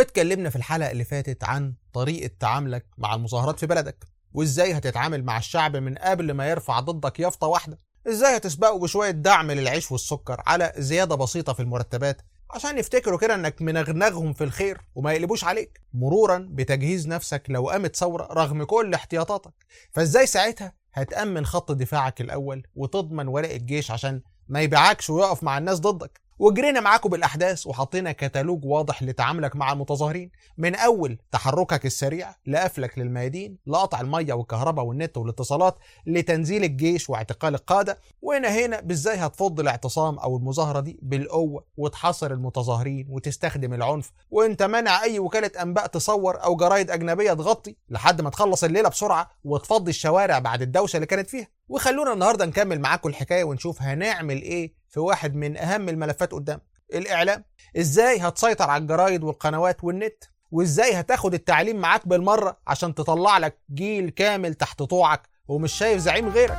واتكلمنا في الحلقة اللي فاتت عن طريقة تعاملك مع المظاهرات في بلدك وازاي هتتعامل مع الشعب من قبل ما يرفع ضدك يافطة واحدة ازاي هتسبقه بشوية دعم للعيش والسكر على زيادة بسيطة في المرتبات عشان يفتكروا كده انك منغنغهم في الخير وما يقلبوش عليك مرورا بتجهيز نفسك لو قامت ثورة رغم كل احتياطاتك فازاي ساعتها هتأمن خط دفاعك الأول وتضمن ورق الجيش عشان ما يبيعكش ويقف مع الناس ضدك وجرينا معاكم بالاحداث وحطينا كتالوج واضح لتعاملك مع المتظاهرين من اول تحركك السريع لقفلك للميادين لقطع الميه والكهرباء والنت والاتصالات لتنزيل الجيش واعتقال القاده ونهينا بازاي هتفض الاعتصام او المظاهره دي بالقوه وتحاصر المتظاهرين وتستخدم العنف وانت منع اي وكاله انباء تصور او جرايد اجنبيه تغطي لحد ما تخلص الليله بسرعه وتفضي الشوارع بعد الدوشه اللي كانت فيها وخلونا النهارده نكمل معاكم الحكايه ونشوف هنعمل ايه في واحد من اهم الملفات قدام الاعلام ازاي هتسيطر على الجرايد والقنوات والنت وازاي هتاخد التعليم معاك بالمره عشان تطلع لك جيل كامل تحت طوعك ومش شايف زعيم غيرك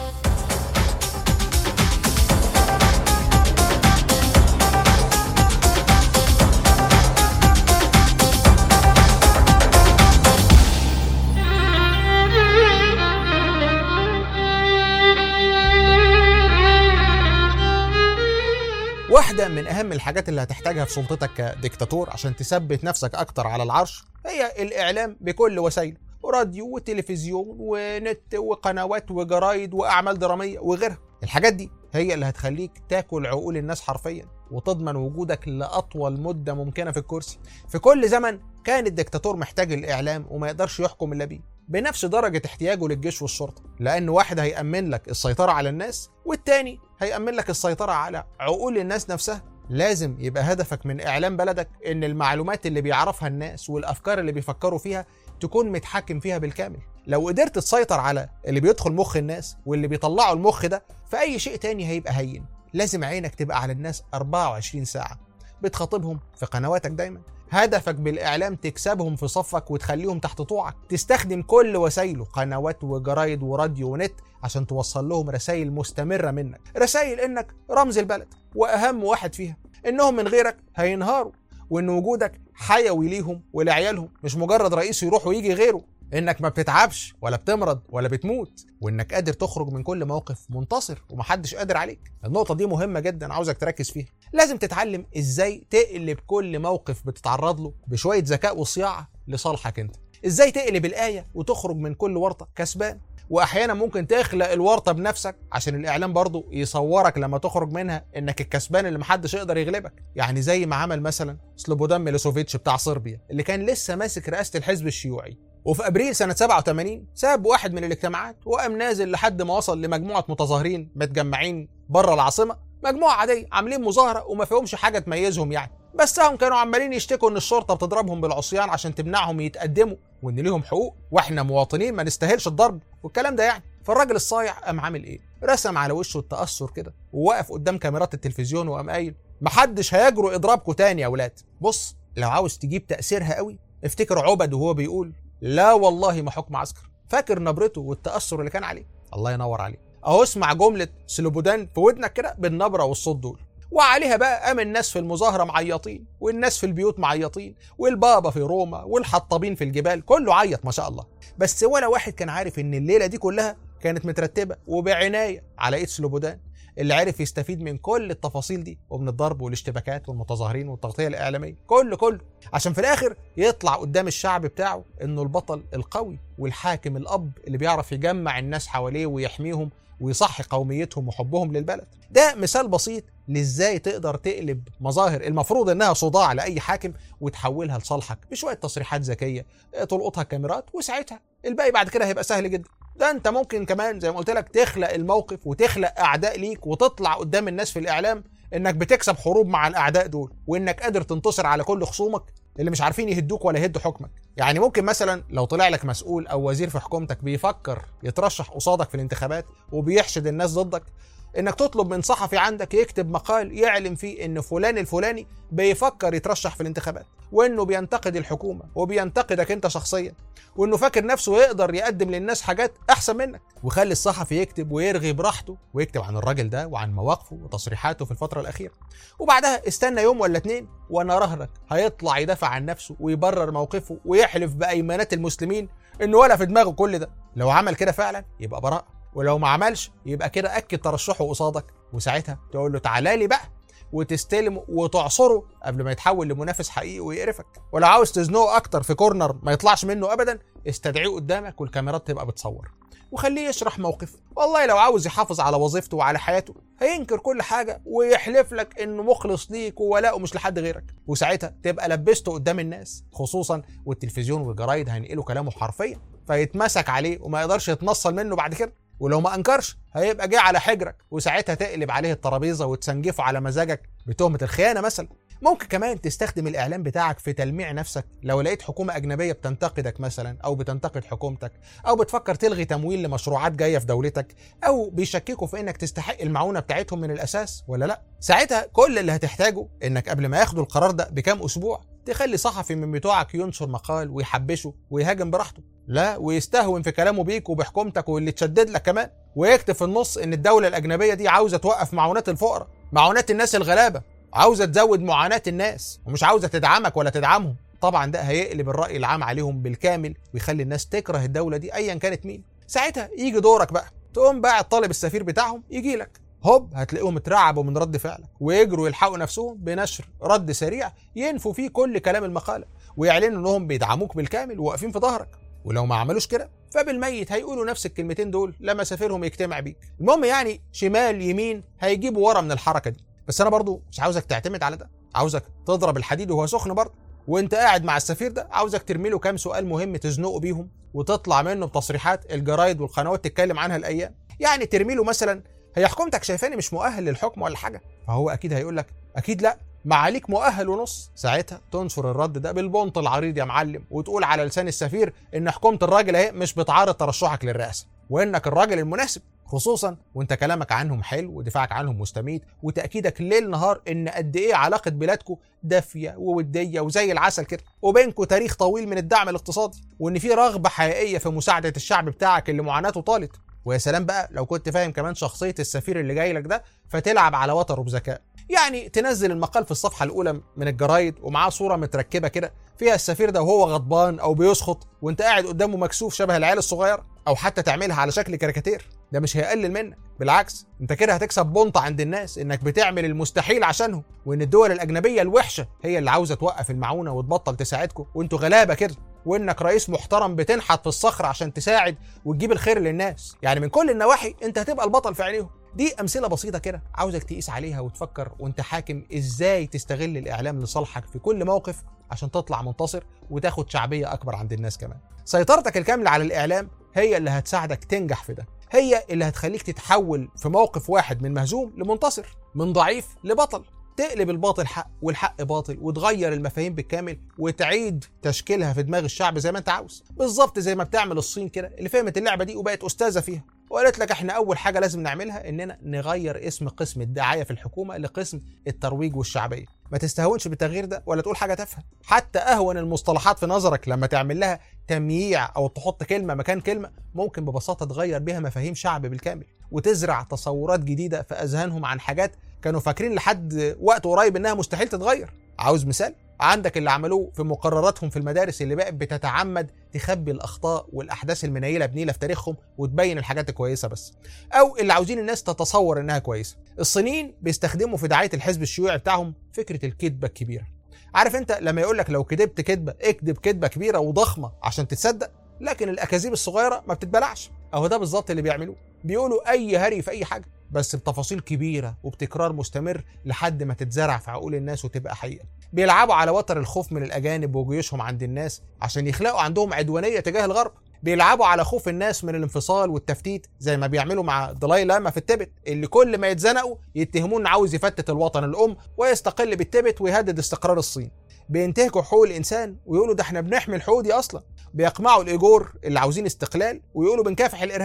واحدة من أهم الحاجات اللي هتحتاجها في سلطتك كديكتاتور عشان تثبت نفسك أكتر على العرش هي الإعلام بكل وسائله راديو وتلفزيون ونت وقنوات وجرايد وأعمال درامية وغيرها الحاجات دي هي اللي هتخليك تاكل عقول الناس حرفيا وتضمن وجودك لأطول مدة ممكنة في الكرسي في كل زمن كان الدكتاتور محتاج الإعلام وما يقدرش يحكم إلا بيه بنفس درجة احتياجه للجيش والشرطة لأن واحد هيأمن لك السيطرة على الناس والتاني هيأمن لك السيطرة على عقول الناس نفسها لازم يبقى هدفك من إعلام بلدك إن المعلومات اللي بيعرفها الناس والأفكار اللي بيفكروا فيها تكون متحكم فيها بالكامل لو قدرت تسيطر على اللي بيدخل مخ الناس واللي بيطلعوا المخ ده فأي شيء تاني هيبقى هين لازم عينك تبقى على الناس 24 ساعة بتخاطبهم في قنواتك دايما هدفك بالإعلام تكسبهم في صفك وتخليهم تحت طوعك تستخدم كل وسائله قنوات وجرايد وراديو ونت عشان توصل لهم رسائل مستمرة منك رسائل إنك رمز البلد وأهم واحد فيها إنهم من غيرك هينهاروا وإن وجودك حيوي ليهم ولعيالهم مش مجرد رئيس يروح ويجي غيره انك ما بتتعبش ولا بتمرض ولا بتموت وانك قادر تخرج من كل موقف منتصر ومحدش قادر عليك النقطة دي مهمة جدا عاوزك تركز فيها لازم تتعلم ازاي تقلب كل موقف بتتعرض له بشوية ذكاء وصياعة لصالحك انت ازاي تقلب الآية وتخرج من كل ورطة كسبان واحيانا ممكن تخلق الورطه بنفسك عشان الاعلام برضه يصورك لما تخرج منها انك الكسبان اللي محدش يقدر يغلبك يعني زي ما عمل مثلا سلوبودان ميلوسوفيتش بتاع صربيا اللي كان لسه ماسك رئاسه الحزب الشيوعي وفي ابريل سنه 87 ساب واحد من الاجتماعات وقام نازل لحد ما وصل لمجموعه متظاهرين متجمعين بره العاصمه مجموعه عاديه عاملين مظاهره وما فيهمش حاجه تميزهم يعني بس هم كانوا عمالين يشتكوا ان الشرطه بتضربهم بالعصيان عشان تمنعهم يتقدموا وان ليهم حقوق واحنا مواطنين ما نستاهلش الضرب والكلام ده يعني فالراجل الصايع قام عامل ايه رسم على وشه التاثر كده ووقف قدام كاميرات التلفزيون وقام قايل محدش هيجرؤ اضرابكم تاني يا ولاد بص لو عاوز تجيب تاثيرها قوي افتكر عبد وهو بيقول لا والله ما حكم عسكر فاكر نبرته والتاثر اللي كان عليه الله ينور عليه اهو اسمع جمله سلوبودان في ودنك كده بالنبره والصوت دول وعليها بقى قام الناس في المظاهرة معيطين والناس في البيوت معيطين والبابا في روما والحطابين في الجبال كله عيط ما شاء الله بس ولا واحد كان عارف ان الليلة دي كلها كانت مترتبة وبعناية على ايد سلوبودان اللي عرف يستفيد من كل التفاصيل دي ومن الضرب والاشتباكات والمتظاهرين والتغطية الإعلامية كله كله عشان في الآخر يطلع قدام الشعب بتاعه إنه البطل القوي والحاكم الأب اللي بيعرف يجمع الناس حواليه ويحميهم ويصحي قوميتهم وحبهم للبلد ده مثال بسيط لازاي تقدر تقلب مظاهر المفروض انها صداع لاي حاكم وتحولها لصالحك بشويه تصريحات ذكيه تلقطها كاميرات وساعتها الباقي بعد كده هيبقى سهل جدا ده انت ممكن كمان زي ما قلت لك تخلق الموقف وتخلق اعداء ليك وتطلع قدام الناس في الاعلام انك بتكسب حروب مع الاعداء دول وانك قادر تنتصر على كل خصومك اللي مش عارفين يهدوك ولا يهدوا حكمك يعني ممكن مثلا لو طلع لك مسؤول او وزير في حكومتك بيفكر يترشح قصادك في الانتخابات وبيحشد الناس ضدك انك تطلب من صحفي عندك يكتب مقال يعلن فيه ان فلان الفلاني بيفكر يترشح في الانتخابات وانه بينتقد الحكومه وبينتقدك انت شخصيا وانه فاكر نفسه يقدر يقدم للناس حاجات احسن منك وخلي الصحفي يكتب ويرغي براحته ويكتب عن الراجل ده وعن مواقفه وتصريحاته في الفتره الاخيره وبعدها استنى يوم ولا اتنين وانا راهنك هيطلع يدافع عن نفسه ويبرر موقفه ويحلف بايمانات المسلمين انه ولا في دماغه كل ده لو عمل كده فعلا يبقى براءه ولو ما عملش يبقى كده اكد ترشحه قصادك وساعتها تقول له تعالى لي بقى وتستلمه وتعصره قبل ما يتحول لمنافس حقيقي ويقرفك ولو عاوز تزنقه اكتر في كورنر ما يطلعش منه ابدا استدعيه قدامك والكاميرات تبقى بتصور وخليه يشرح موقفه والله لو عاوز يحافظ على وظيفته وعلى حياته هينكر كل حاجة ويحلف لك انه مخلص ليك وولاؤه مش لحد غيرك وساعتها تبقى لبسته قدام الناس خصوصا والتلفزيون والجرايد هينقلوا كلامه حرفيا فيتمسك عليه وما يقدرش يتنصل منه بعد كده ولو ما انكرش هيبقى جاي على حجرك وساعتها تقلب عليه الترابيزه وتسنجفه على مزاجك بتهمه الخيانه مثلا ممكن كمان تستخدم الاعلام بتاعك في تلميع نفسك لو لقيت حكومه اجنبيه بتنتقدك مثلا او بتنتقد حكومتك او بتفكر تلغي تمويل لمشروعات جايه في دولتك او بيشككوا في انك تستحق المعونه بتاعتهم من الاساس ولا لا ساعتها كل اللي هتحتاجه انك قبل ما ياخدوا القرار ده بكام اسبوع تخلي صحفي من بتوعك ينشر مقال ويحبشه ويهاجم براحته لا ويستهون في كلامه بيك وبحكومتك واللي تشدد لك كمان ويكتب في النص ان الدوله الاجنبيه دي عاوزه توقف معونات الفقراء معونات الناس الغلابه عاوزه تزود معاناه الناس ومش عاوزه تدعمك ولا تدعمهم طبعا ده هيقلب الراي العام عليهم بالكامل ويخلي الناس تكره الدوله دي ايا كانت مين ساعتها يجي دورك بقى تقوم بقى طالب السفير بتاعهم يجي لك هوب هتلاقيهم اترعبوا من رد فعلك ويجروا يلحقوا نفسهم بنشر رد سريع ينفوا فيه كل كلام المقاله ويعلنوا انهم بيدعموك بالكامل وواقفين في ظهرك ولو ما عملوش كده فبالميت هيقولوا نفس الكلمتين دول لما سفيرهم يجتمع بيك المهم يعني شمال يمين هيجيبوا ورا من الحركه دي بس انا برضو مش عاوزك تعتمد على ده عاوزك تضرب الحديد وهو سخن برضه وانت قاعد مع السفير ده عاوزك ترمي له كام سؤال مهم تزنقه بيهم وتطلع منه بتصريحات الجرايد والقنوات تتكلم عنها الايام يعني ترمي له مثلا هي حكومتك شايفاني مش مؤهل للحكم ولا حاجه فهو اكيد هيقول لك اكيد لا معاليك مؤهل ونص ساعتها تنشر الرد ده بالبنط العريض يا معلم وتقول على لسان السفير ان حكومه الراجل اهي مش بتعارض ترشحك للرئاسه وانك الراجل المناسب خصوصا وانت كلامك عنهم حلو ودفاعك عنهم مستميت وتاكيدك ليل نهار ان قد ايه علاقه بلادكم دافيه ووديه وزي العسل كده وبينكم تاريخ طويل من الدعم الاقتصادي وان في رغبه حقيقيه في مساعده الشعب بتاعك اللي معاناته طالت ويا سلام بقى لو كنت فاهم كمان شخصيه السفير اللي جاي لك ده فتلعب على وتره بذكاء يعني تنزل المقال في الصفحه الاولى من الجرايد ومعاه صوره متركبه كده فيها السفير ده وهو غضبان او بيسخط وانت قاعد قدامه مكسوف شبه العيال الصغيره او حتى تعملها على شكل كاريكاتير ده مش هيقلل منك بالعكس انت كده هتكسب بونطة عند الناس انك بتعمل المستحيل عشانهم وان الدول الاجنبيه الوحشه هي اللي عاوزه توقف المعونه وتبطل تساعدكم وانتوا غلابه كده وانك رئيس محترم بتنحت في الصخر عشان تساعد وتجيب الخير للناس يعني من كل النواحي انت هتبقى البطل في عينيهم دي امثله بسيطه كده عاوزك تقيس عليها وتفكر وانت حاكم ازاي تستغل الاعلام لصالحك في كل موقف عشان تطلع منتصر وتاخد شعبيه اكبر عند الناس كمان سيطرتك الكامله على الاعلام هي اللي هتساعدك تنجح في ده هي اللي هتخليك تتحول في موقف واحد من مهزوم لمنتصر من ضعيف لبطل تقلب الباطل حق والحق باطل وتغير المفاهيم بالكامل وتعيد تشكيلها في دماغ الشعب زي ما انت عاوز بالظبط زي ما بتعمل الصين كده اللي فهمت اللعبه دي وبقت استاذه فيها وقالت لك احنا اول حاجه لازم نعملها اننا نغير اسم قسم الدعايه في الحكومه لقسم الترويج والشعبيه ما تستهونش بالتغيير ده ولا تقول حاجه تافهه حتى اهون المصطلحات في نظرك لما تعمل لها تمييع او تحط كلمه مكان كلمه ممكن ببساطه تغير بيها مفاهيم شعب بالكامل وتزرع تصورات جديده في اذهانهم عن حاجات كانوا فاكرين لحد وقت قريب انها مستحيل تتغير عاوز مثال عندك اللي عملوه في مقرراتهم في المدارس اللي بقت بتتعمد تخبي الاخطاء والاحداث المنيله بنيله في تاريخهم وتبين الحاجات الكويسه بس او اللي عاوزين الناس تتصور انها كويسه الصينيين بيستخدموا في دعايه الحزب الشيوعي بتاعهم فكره الكذبه الكبيره عارف انت لما يقول لك لو كذبت كذبه اكذب كذبه كبيره وضخمه عشان تتصدق لكن الاكاذيب الصغيره ما بتتبلعش اهو ده بالظبط اللي بيعملوه بيقولوا اي هري في اي حاجه بس بتفاصيل كبيره وبتكرار مستمر لحد ما تتزرع في عقول الناس وتبقى حقيقه بيلعبوا على وتر الخوف من الاجانب وجيوشهم عند الناس عشان يخلقوا عندهم عدوانيه تجاه الغرب بيلعبوا على خوف الناس من الانفصال والتفتيت زي ما بيعملوا مع دلاي لاما في التبت اللي كل ما يتزنقوا يتهموه انه عاوز يفتت الوطن الام ويستقل بالتبت ويهدد استقرار الصين بينتهكوا حقوق الانسان ويقولوا ده احنا بنحمي الحقوق دي اصلا بيقمعوا الايجور اللي عاوزين استقلال ويقولوا بنكافح الارهاب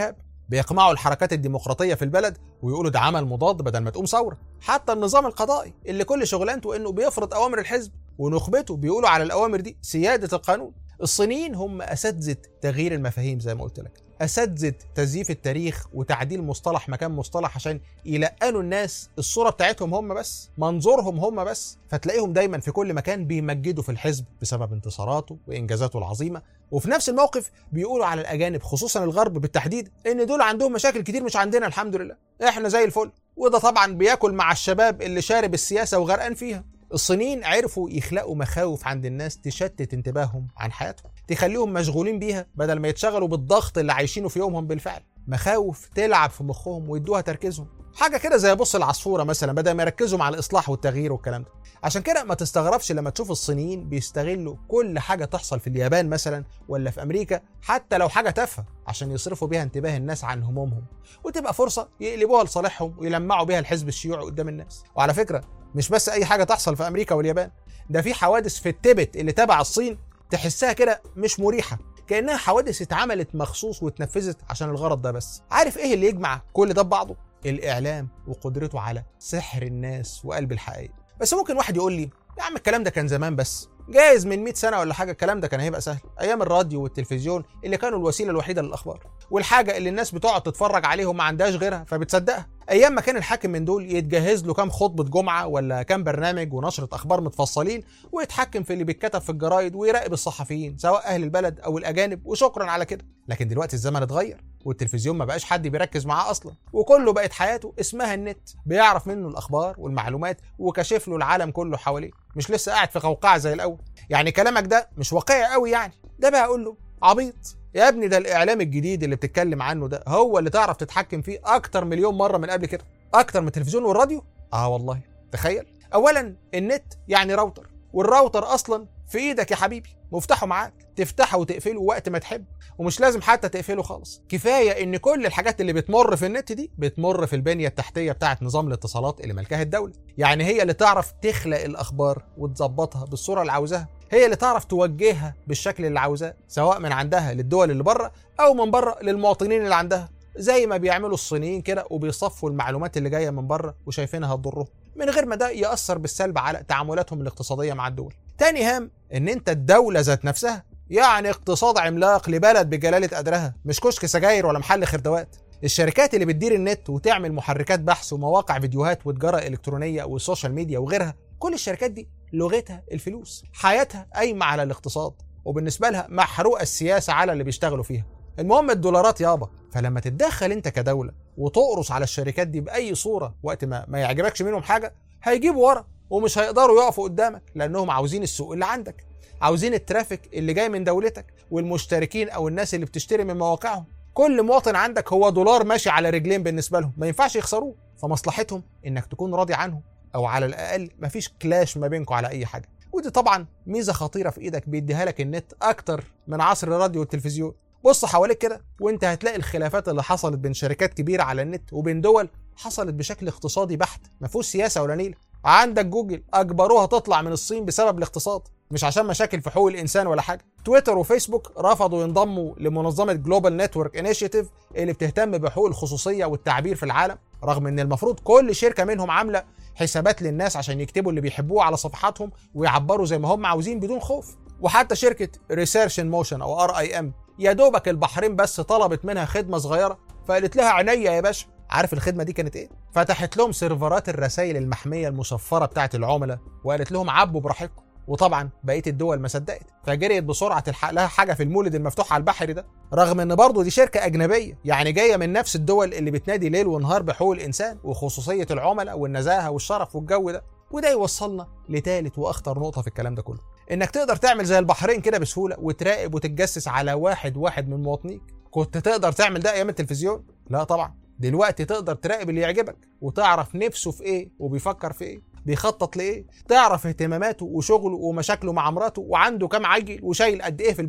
بيقمعوا الحركات الديمقراطيه في البلد ويقولوا ده عمل مضاد بدل ما تقوم ثوره حتى النظام القضائي اللي كل شغلانته انه بيفرض اوامر الحزب ونخبته بيقولوا على الاوامر دي سياده القانون الصينيين هم اساتذه تغيير المفاهيم زي ما قلت لك اساتذه تزييف التاريخ وتعديل مصطلح مكان مصطلح عشان يلقنوا الناس الصوره بتاعتهم هم بس منظورهم هم بس فتلاقيهم دايما في كل مكان بيمجدوا في الحزب بسبب انتصاراته وانجازاته العظيمه وفي نفس الموقف بيقولوا على الاجانب خصوصا الغرب بالتحديد ان دول عندهم مشاكل كتير مش عندنا الحمد لله احنا زي الفل وده طبعا بياكل مع الشباب اللي شارب السياسه وغرقان فيها الصينيين عرفوا يخلقوا مخاوف عند الناس تشتت انتباههم عن حياتهم تخليهم مشغولين بيها بدل ما يتشغلوا بالضغط اللي عايشينه في يومهم بالفعل مخاوف تلعب في مخهم ويدوها تركيزهم حاجه كده زي بص العصفوره مثلا بدل ما يركزوا مع الاصلاح والتغيير والكلام ده عشان كده ما تستغربش لما تشوف الصينيين بيستغلوا كل حاجه تحصل في اليابان مثلا ولا في امريكا حتى لو حاجه تافهه عشان يصرفوا بيها انتباه الناس عن همومهم وتبقى فرصه يقلبوها لصالحهم ويلمعوا بيها الحزب الشيوعي قدام الناس وعلى فكره مش بس اي حاجه تحصل في امريكا واليابان ده في حوادث في التبت اللي تبع الصين تحسها كده مش مريحه كانها حوادث اتعملت مخصوص واتنفذت عشان الغرض ده بس عارف ايه اللي يجمع كل ده ببعضه الاعلام وقدرته على سحر الناس وقلب الحقيقه بس ممكن واحد يقول لي يا عم الكلام ده كان زمان بس جايز من 100 سنه ولا حاجه الكلام ده كان هيبقى سهل ايام الراديو والتلفزيون اللي كانوا الوسيله الوحيده للاخبار والحاجه اللي الناس بتقعد تتفرج عليهم ما عندهاش غيرها فبتصدقها ايام ما كان الحاكم من دول يتجهز له كام خطبه جمعه ولا كام برنامج ونشره اخبار متفصلين ويتحكم في اللي بيتكتب في الجرايد ويراقب الصحفيين سواء اهل البلد او الاجانب وشكرا على كده لكن دلوقتي الزمن اتغير والتلفزيون ما بقاش حد بيركز معاه اصلا وكله بقت حياته اسمها النت بيعرف منه الاخبار والمعلومات وكشف له العالم كله حواليه مش لسه قاعد في قوقعه زي الاول يعني كلامك ده مش واقعي قوي يعني ده بقى اقول له عبيط يا ابني ده الاعلام الجديد اللي بتتكلم عنه ده هو اللي تعرف تتحكم فيه اكتر مليون مره من قبل كده اكتر من التلفزيون والراديو اه والله تخيل اولا النت يعني راوتر والراوتر اصلا في ايدك يا حبيبي مفتاحه معاك تفتحه وتقفله وقت ما تحب ومش لازم حتى تقفله خالص كفايه ان كل الحاجات اللي بتمر في النت دي بتمر في البنيه التحتيه بتاعه نظام الاتصالات اللي ملكها الدوله يعني هي اللي تعرف تخلق الاخبار وتظبطها بالصوره اللي عاوزاها هي اللي تعرف توجهها بالشكل اللي عاوزاه سواء من عندها للدول اللي بره او من بره للمواطنين اللي عندها زي ما بيعملوا الصينيين كده وبيصفوا المعلومات اللي جايه من بره وشايفينها هتضرهم من غير ما ده ياثر بالسلب على تعاملاتهم الاقتصاديه مع الدول تاني هام ان انت الدوله ذات نفسها يعني اقتصاد عملاق لبلد بجلاله قدرها مش كشك سجاير ولا محل خردوات الشركات اللي بتدير النت وتعمل محركات بحث ومواقع فيديوهات وتجاره الكترونيه والسوشيال ميديا وغيرها كل الشركات دي لغتها الفلوس حياتها قايمه على الاقتصاد وبالنسبه لها محروقه السياسه على اللي بيشتغلوا فيها المهم الدولارات يابا فلما تتدخل انت كدوله وتقرص على الشركات دي باي صوره وقت ما ما يعجبكش منهم حاجه هيجيبوا ورا ومش هيقدروا يقفوا قدامك لانهم عاوزين السوق اللي عندك عاوزين الترافيك اللي جاي من دولتك والمشتركين او الناس اللي بتشتري من مواقعهم كل مواطن عندك هو دولار ماشي على رجلين بالنسبه لهم ما ينفعش يخسروه فمصلحتهم انك تكون راضي عنهم او على الاقل مفيش كلاش ما بينكم على اي حاجه ودي طبعا ميزه خطيره في ايدك بيديها لك النت اكتر من عصر الراديو والتلفزيون بص حواليك كده وانت هتلاقي الخلافات اللي حصلت بين شركات كبيره على النت وبين دول حصلت بشكل اقتصادي بحت ما فيهوش سياسه ولا نيله عندك جوجل اجبروها تطلع من الصين بسبب الاقتصاد مش عشان مشاكل في حقوق الانسان ولا حاجه تويتر وفيسبوك رفضوا ينضموا لمنظمه جلوبال نتورك انيشيتيف اللي بتهتم بحقوق الخصوصيه والتعبير في العالم رغم ان المفروض كل شركه منهم عامله حسابات للناس عشان يكتبوا اللي بيحبوه على صفحاتهم ويعبروا زي ما هم عاوزين بدون خوف وحتى شركه ريسيرش ان موشن او ار اي ام يا دوبك البحرين بس طلبت منها خدمه صغيره فقالت لها عينيا يا باشا عارف الخدمه دي كانت ايه فتحت لهم سيرفرات الرسائل المحميه المشفره بتاعه العملاء وقالت لهم عبوا براحتكم وطبعا بقيه الدول ما صدقت فجريت بسرعه تلحق لها حاجه في المولد المفتوح على البحر ده رغم ان برضه دي شركه اجنبيه يعني جايه من نفس الدول اللي بتنادي ليل ونهار بحقوق الانسان وخصوصيه العملاء والنزاهه والشرف والجو ده وده يوصلنا لثالث واخطر نقطه في الكلام ده كله انك تقدر تعمل زي البحرين كده بسهوله وتراقب وتتجسس على واحد واحد من مواطنيك كنت تقدر تعمل ده ايام التلفزيون لا طبعا دلوقتي تقدر تراقب اللي يعجبك وتعرف نفسه في ايه وبيفكر في ايه بيخطط لايه تعرف اهتماماته وشغله ومشاكله مع مراته وعنده كام عجل وشايل قد ايه في البنك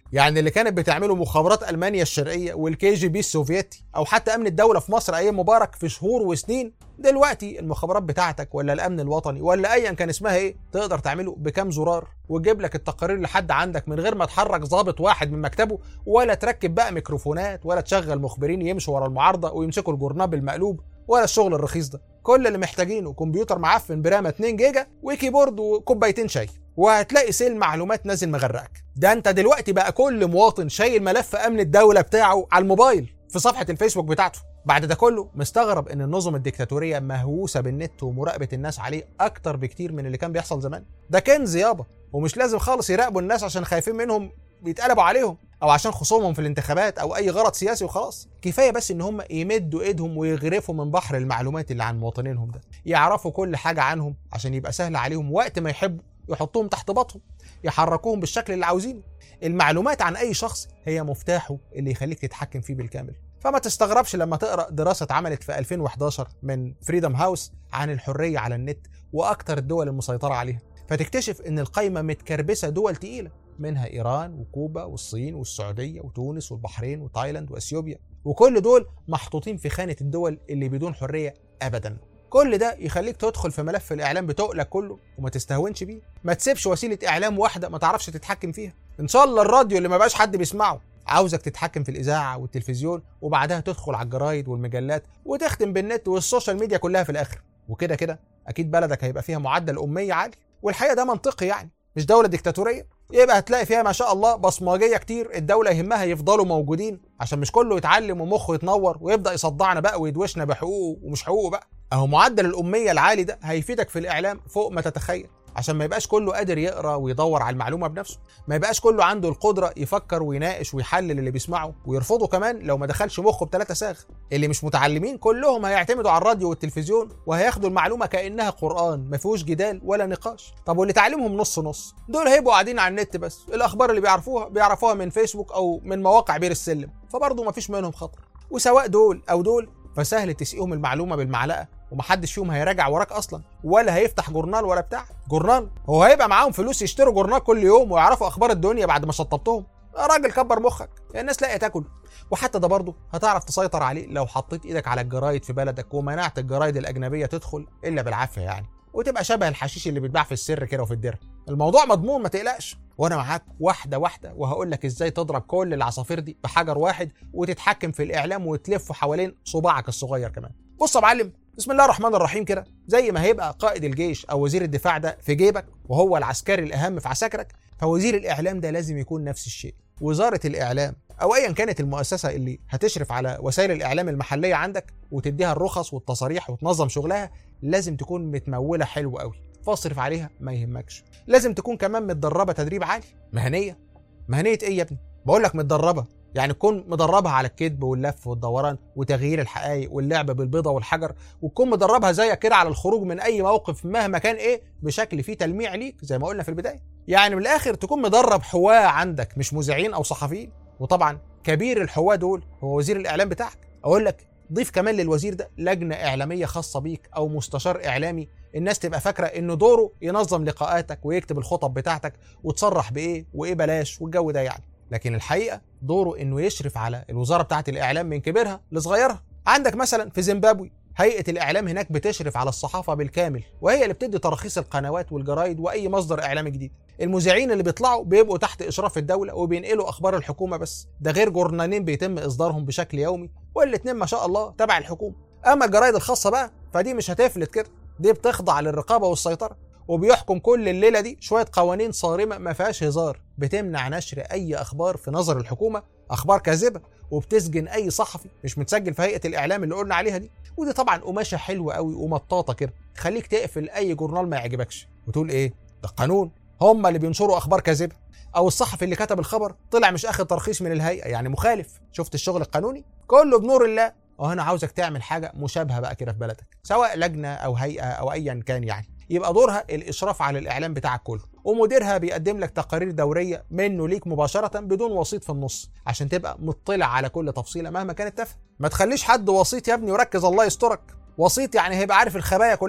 يعني اللي كانت بتعمله مخابرات المانيا الشرقيه والكي جي بي السوفيتي او حتى امن الدوله في مصر ايام مبارك في شهور وسنين دلوقتي المخابرات بتاعتك ولا الامن الوطني ولا ايا كان اسمها ايه تقدر تعمله بكام زرار وتجيب لك التقارير لحد عندك من غير ما تحرك ضابط واحد من مكتبه ولا تركب بقى ميكروفونات ولا تشغل مخبرين يمشوا ورا المعارضه ويمسكوا الجورنال بالمقلوب ولا الشغل الرخيص ده كل اللي محتاجينه كمبيوتر معفن برامه 2 جيجا وكيبورد وكوبايتين شاي وهتلاقي سيل معلومات نازل مغرقك ده انت دلوقتي بقى كل مواطن شايل ملف امن الدوله بتاعه على الموبايل في صفحه الفيسبوك بتاعته بعد ده كله مستغرب ان النظم الديكتاتوريه مهووسه بالنت ومراقبه الناس عليه اكتر بكتير من اللي كان بيحصل زمان ده كنز يابا ومش لازم خالص يراقبوا الناس عشان خايفين منهم بيتقلبوا عليهم او عشان خصومهم في الانتخابات او اي غرض سياسي وخلاص كفايه بس ان هم يمدوا ايدهم ويغرفوا من بحر المعلومات اللي عن مواطنينهم ده يعرفوا كل حاجه عنهم عشان يبقى سهل عليهم وقت ما يحبوا يحطوهم تحت باطهم يحركوهم بالشكل اللي عاوزينه المعلومات عن اي شخص هي مفتاحه اللي يخليك تتحكم فيه بالكامل فما تستغربش لما تقرا دراسه اتعملت في 2011 من فريدم هاوس عن الحريه على النت واكثر الدول المسيطره عليها فتكتشف ان القايمه متكربسه دول تقيله منها ايران وكوبا والصين والسعوديه وتونس والبحرين وتايلاند واثيوبيا وكل دول محطوطين في خانه الدول اللي بدون حريه ابدا كل ده يخليك تدخل في ملف الاعلام بتقلك كله وما تستهونش بيه ما تسيبش وسيله اعلام واحده ما تعرفش تتحكم فيها ان شاء الله الراديو اللي ما بقاش حد بيسمعه عاوزك تتحكم في الاذاعه والتلفزيون وبعدها تدخل على الجرايد والمجلات وتختم بالنت والسوشيال ميديا كلها في الاخر وكده كده اكيد بلدك هيبقى فيها معدل اميه عالي والحقيقه ده منطقي يعني مش دوله ديكتاتوريه يبقى هتلاقي فيها ما شاء الله بصمجيه كتير الدوله يهمها يفضلوا موجودين عشان مش كله يتعلم ومخه يتنور ويبدا يصدعنا بقى ويدوشنا بحقوقه ومش حقوقه بقى اهو معدل الاميه العالي ده هيفيدك في الاعلام فوق ما تتخيل عشان ما يبقاش كله قادر يقرا ويدور على المعلومه بنفسه ما يبقاش كله عنده القدره يفكر ويناقش ويحلل اللي بيسمعه ويرفضه كمان لو ما دخلش مخه بثلاثه ساغ اللي مش متعلمين كلهم هيعتمدوا على الراديو والتلفزيون وهياخدوا المعلومه كانها قران ما فيهوش جدال ولا نقاش طب واللي تعليمهم نص نص دول هيبقوا قاعدين على النت بس الاخبار اللي بيعرفوها بيعرفوها من فيسبوك او من مواقع بير السلم فبرضه ما فيش منهم خطر وسواء دول او دول فسهل تسقيهم المعلومه بالمعلقه ومحدش فيهم هيراجع وراك اصلا ولا هيفتح جورنال ولا بتاع جورنال هو هيبقى معاهم فلوس يشتروا جورنال كل يوم ويعرفوا اخبار الدنيا بعد ما شطبتهم يا راجل كبر مخك يعني الناس لاقيه تاكل وحتى ده برضه هتعرف تسيطر عليه لو حطيت ايدك على الجرايد في بلدك ومنعت الجرايد الاجنبيه تدخل الا بالعافيه يعني وتبقى شبه الحشيش اللي بيتباع في السر كده وفي الدره الموضوع مضمون ما تقلقش وانا معاك واحده واحده وهقول لك ازاي تضرب كل العصافير دي بحجر واحد وتتحكم في الاعلام وتلفه حوالين صباعك الصغير كمان بص يا معلم بسم الله الرحمن الرحيم كده زي ما هيبقى قائد الجيش او وزير الدفاع ده في جيبك وهو العسكري الاهم في عساكرك فوزير الاعلام ده لازم يكون نفس الشيء وزاره الاعلام او ايا كانت المؤسسه اللي هتشرف على وسائل الاعلام المحليه عندك وتديها الرخص والتصاريح وتنظم شغلها لازم تكون متموله حلو قوي فاصرف عليها ما يهمكش لازم تكون كمان متدربه تدريب عالي مهنيه مهنيه ايه يا ابني بقول لك متدربه يعني تكون مدربها على الكذب واللف والدوران وتغيير الحقائق واللعب بالبيضة والحجر وتكون مدربها زيك كده على الخروج من اي موقف مهما كان ايه بشكل فيه تلميع ليك زي ما قلنا في البدايه يعني من الاخر تكون مدرب حواه عندك مش مذيعين او صحفيين وطبعا كبير الحواه دول هو وزير الاعلام بتاعك اقول لك ضيف كمان للوزير ده لجنه اعلاميه خاصه بيك او مستشار اعلامي الناس تبقى فاكره انه دوره ينظم لقاءاتك ويكتب الخطب بتاعتك وتصرح بايه وايه بلاش والجو ده يعني لكن الحقيقه دوره انه يشرف على الوزاره بتاعه الاعلام من كبيرها لصغيرها عندك مثلا في زيمبابوي هيئه الاعلام هناك بتشرف على الصحافه بالكامل وهي اللي بتدي تراخيص القنوات والجرايد واي مصدر اعلامي جديد المذيعين اللي بيطلعوا بيبقوا تحت اشراف الدوله وبينقلوا اخبار الحكومه بس ده غير جورنالين بيتم اصدارهم بشكل يومي والاتنين ما شاء الله تبع الحكومه اما الجرايد الخاصه بقى فدي مش هتفلت كده دي بتخضع للرقابه والسيطره وبيحكم كل الليله دي شويه قوانين صارمه ما فيهاش هزار بتمنع نشر اي اخبار في نظر الحكومه اخبار كاذبه وبتسجن اي صحفي مش متسجل في هيئه الاعلام اللي قلنا عليها دي ودي طبعا قماشه حلوه قوي ومطاطه كده تخليك تقفل اي جورنال ما يعجبكش وتقول ايه ده قانون هم اللي بينشروا اخبار كاذبه او الصحفي اللي كتب الخبر طلع مش اخد ترخيص من الهيئه يعني مخالف شفت الشغل القانوني كله بنور الله وهنا عاوزك تعمل حاجه مشابهه بقى كده في بلدك سواء لجنه او هيئه او ايا كان يعني يبقى دورها الاشراف على الاعلام بتاعك كله ومديرها بيقدم لك تقارير دوريه منه ليك مباشره بدون وسيط في النص عشان تبقى مطلع على كل تفصيله مهما كانت تافهه ما تخليش حد وسيط يا ابني وركز الله يسترك وسيط يعني هيبقى عارف الخبايا كلها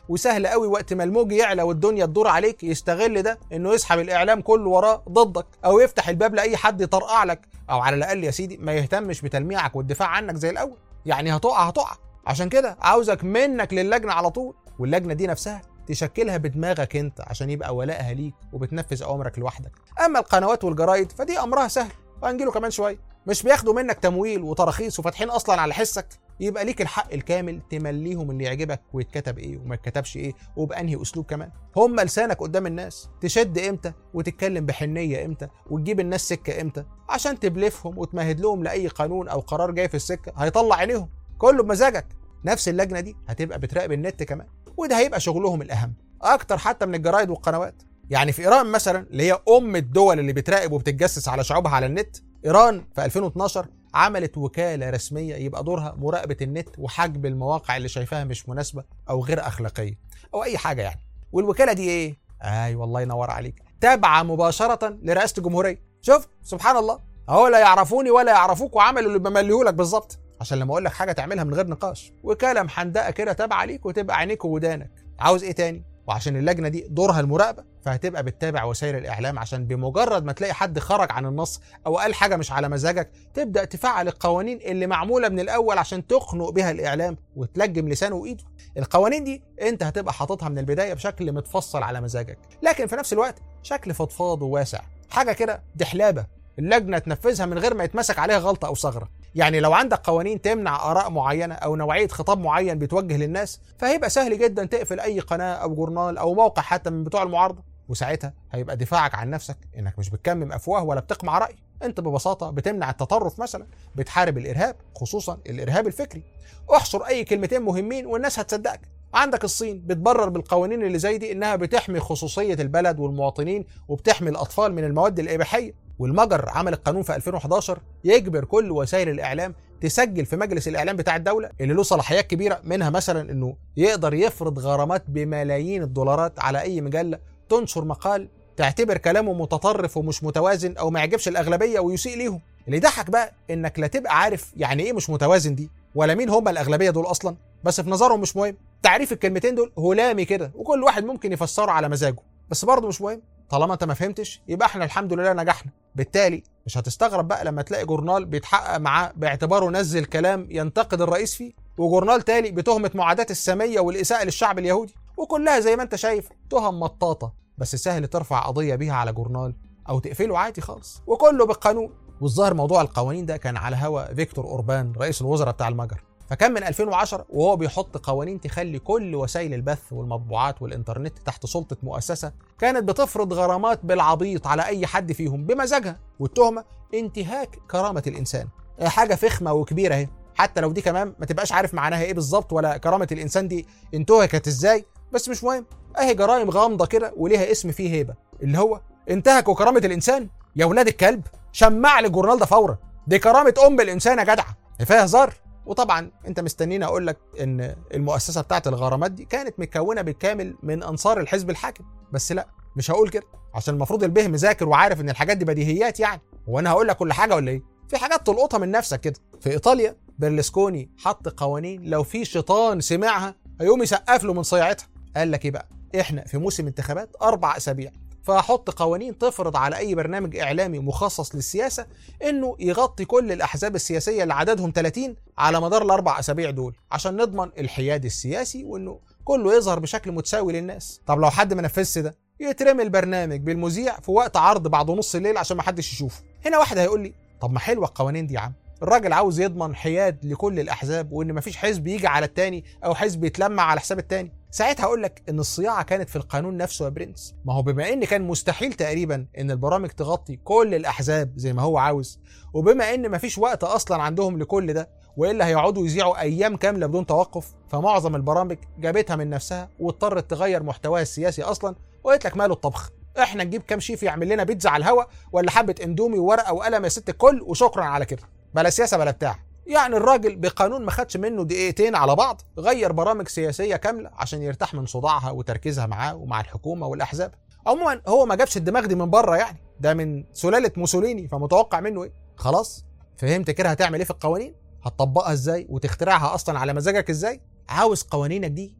وسهل قوي وقت ما الموج يعلى والدنيا تدور عليك يستغل ده انه يسحب الاعلام كله وراه ضدك او يفتح الباب لاي حد يطرقع لك او على الاقل يا سيدي ما يهتمش بتلميعك والدفاع عنك زي الاول يعني هتقع هتقع عشان كده عاوزك منك للجنه على طول واللجنه دي نفسها تشكلها بدماغك انت عشان يبقى ولائها ليك وبتنفذ اوامرك لوحدك اما القنوات والجرايد فدي امرها سهل وهنجيله كمان شويه مش بياخدوا منك تمويل وتراخيص وفاتحين اصلا على حسك يبقى ليك الحق الكامل تمليهم اللي يعجبك ويتكتب ايه وما يتكتبش ايه وبانهي اسلوب كمان هم لسانك قدام الناس تشد امتى وتتكلم بحنيه امتى وتجيب الناس سكه امتى عشان تبلفهم وتمهد لهم لاي قانون او قرار جاي في السكه هيطلع عينيهم كله بمزاجك نفس اللجنه دي هتبقى بتراقب النت كمان وده هيبقى شغلهم الاهم اكتر حتى من الجرايد والقنوات يعني في ايران مثلا اللي هي ام الدول اللي بتراقب وبتتجسس على شعوبها على النت ايران في 2012 عملت وكاله رسميه يبقى دورها مراقبه النت وحجب المواقع اللي شايفاها مش مناسبه او غير اخلاقيه او اي حاجه يعني والوكاله دي ايه اي والله ينور عليك تابعه مباشره لرئاسه الجمهوريه شوف سبحان الله اهو لا يعرفوني ولا يعرفوك وعملوا اللي بمليهولك بالظبط عشان لما اقول لك حاجه تعملها من غير نقاش وكاله محندقه كده تابعه ليك وتبقى عينيك وودانك عاوز ايه تاني وعشان اللجنه دي دورها المراقبه فهتبقى بتتابع وسائل الاعلام عشان بمجرد ما تلاقي حد خرج عن النص او قال حاجه مش على مزاجك تبدا تفعل القوانين اللي معموله من الاول عشان تخنق بها الاعلام وتلجم لسانه وايده القوانين دي انت هتبقى حاططها من البدايه بشكل متفصل على مزاجك لكن في نفس الوقت شكل فضفاض وواسع حاجه كده دحلابه اللجنه تنفذها من غير ما يتمسك عليها غلطه او ثغره يعني لو عندك قوانين تمنع اراء معينه او نوعيه خطاب معين بيتوجه للناس فهيبقى سهل جدا تقفل اي قناه او جورنال او موقع حتى من بتوع المعارضه وساعتها هيبقى دفاعك عن نفسك انك مش بتكمم افواه ولا بتقمع راي انت ببساطه بتمنع التطرف مثلا بتحارب الارهاب خصوصا الارهاب الفكري احصر اي كلمتين مهمين والناس هتصدقك عندك الصين بتبرر بالقوانين اللي زي دي انها بتحمي خصوصيه البلد والمواطنين وبتحمي الاطفال من المواد الاباحيه والمجر عمل القانون في 2011 يجبر كل وسائل الاعلام تسجل في مجلس الاعلام بتاع الدوله اللي له صلاحيات كبيره منها مثلا انه يقدر يفرض غرامات بملايين الدولارات على اي مجله تنشر مقال تعتبر كلامه متطرف ومش متوازن او ما يعجبش الاغلبيه ويسيء ليهم اللي يضحك بقى انك لا تبقى عارف يعني ايه مش متوازن دي ولا مين هم الاغلبيه دول اصلا بس في نظرهم مش مهم تعريف الكلمتين دول هلامي كده وكل واحد ممكن يفسره على مزاجه بس برضه مش مهم طالما انت ما فهمتش يبقى احنا الحمد لله نجحنا بالتالي مش هتستغرب بقى لما تلاقي جورنال بيتحقق معاه باعتباره نزل كلام ينتقد الرئيس فيه وجورنال تالي بتهمة معاداة السامية والإساءة للشعب اليهودي وكلها زي ما انت شايف تهم مطاطة بس سهل ترفع قضية بيها على جورنال أو تقفله عادي خالص وكله بالقانون والظاهر موضوع القوانين ده كان على هوا فيكتور أوربان رئيس الوزراء بتاع المجر فكان من 2010 وهو بيحط قوانين تخلي كل وسائل البث والمطبوعات والانترنت تحت سلطة مؤسسة كانت بتفرض غرامات بالعبيط على أي حد فيهم بمزاجها والتهمة انتهاك كرامة الإنسان حاجة فخمة وكبيرة اهي حتى لو دي كمان ما تبقاش عارف معناها ايه بالظبط ولا كرامة الإنسان دي انتهكت ازاي بس مش مهم اهي جرائم غامضة كده وليها اسم فيه هيبة اللي هو انتهكوا كرامة الإنسان يا ولاد الكلب شمع لي الجورنال ده فورا دي كرامة أم الإنسان يا جدعة فيها هزار وطبعا انت مستنيني اقول لك ان المؤسسه بتاعت الغرامات دي كانت متكونه بالكامل من انصار الحزب الحاكم بس لا مش هقول كده عشان المفروض البه مذاكر وعارف ان الحاجات دي بديهيات يعني وانا هقول لك كل حاجه ولا ايه في حاجات تلقطها من نفسك كده في ايطاليا بيرلسكوني حط قوانين لو في شيطان سمعها هيقوم يسقف له من صياعتها قال لك ايه بقى احنا في موسم انتخابات اربع اسابيع فهحط قوانين تفرض على اي برنامج اعلامي مخصص للسياسه انه يغطي كل الاحزاب السياسيه اللي عددهم 30 على مدار الاربع اسابيع دول عشان نضمن الحياد السياسي وانه كله يظهر بشكل متساوي للناس طب لو حد ما نفذش ده يترمي البرنامج بالمذيع في وقت عرض بعد نص الليل عشان ما حدش يشوفه هنا واحد هيقول لي طب ما حلوه القوانين دي يا عم الراجل عاوز يضمن حياد لكل الاحزاب وان مفيش حزب يجي على التاني او حزب يتلمع على حساب التاني ساعتها هقول لك ان الصياعه كانت في القانون نفسه يا برنس ما هو بما ان كان مستحيل تقريبا ان البرامج تغطي كل الاحزاب زي ما هو عاوز وبما ان مفيش وقت اصلا عندهم لكل ده والا هيقعدوا يذيعوا ايام كامله بدون توقف فمعظم البرامج جابتها من نفسها واضطرت تغير محتواها السياسي اصلا وقالت لك ماله الطبخ احنا نجيب كام شيف يعمل لنا بيتزا على الهوا ولا حبه اندومي وورقه وقلم يا ست الكل وشكرا على كده بلا سياسه بلا بتاع يعني الراجل بقانون ما خدش منه دقيقتين على بعض غير برامج سياسيه كامله عشان يرتاح من صداعها وتركيزها معاه ومع الحكومه والاحزاب عموما هو ما جابش الدماغ دي من بره يعني ده من سلاله موسوليني فمتوقع منه ايه خلاص فهمت كده هتعمل ايه في القوانين هتطبقها ازاي وتخترعها اصلا على مزاجك ازاي عاوز قوانينك دي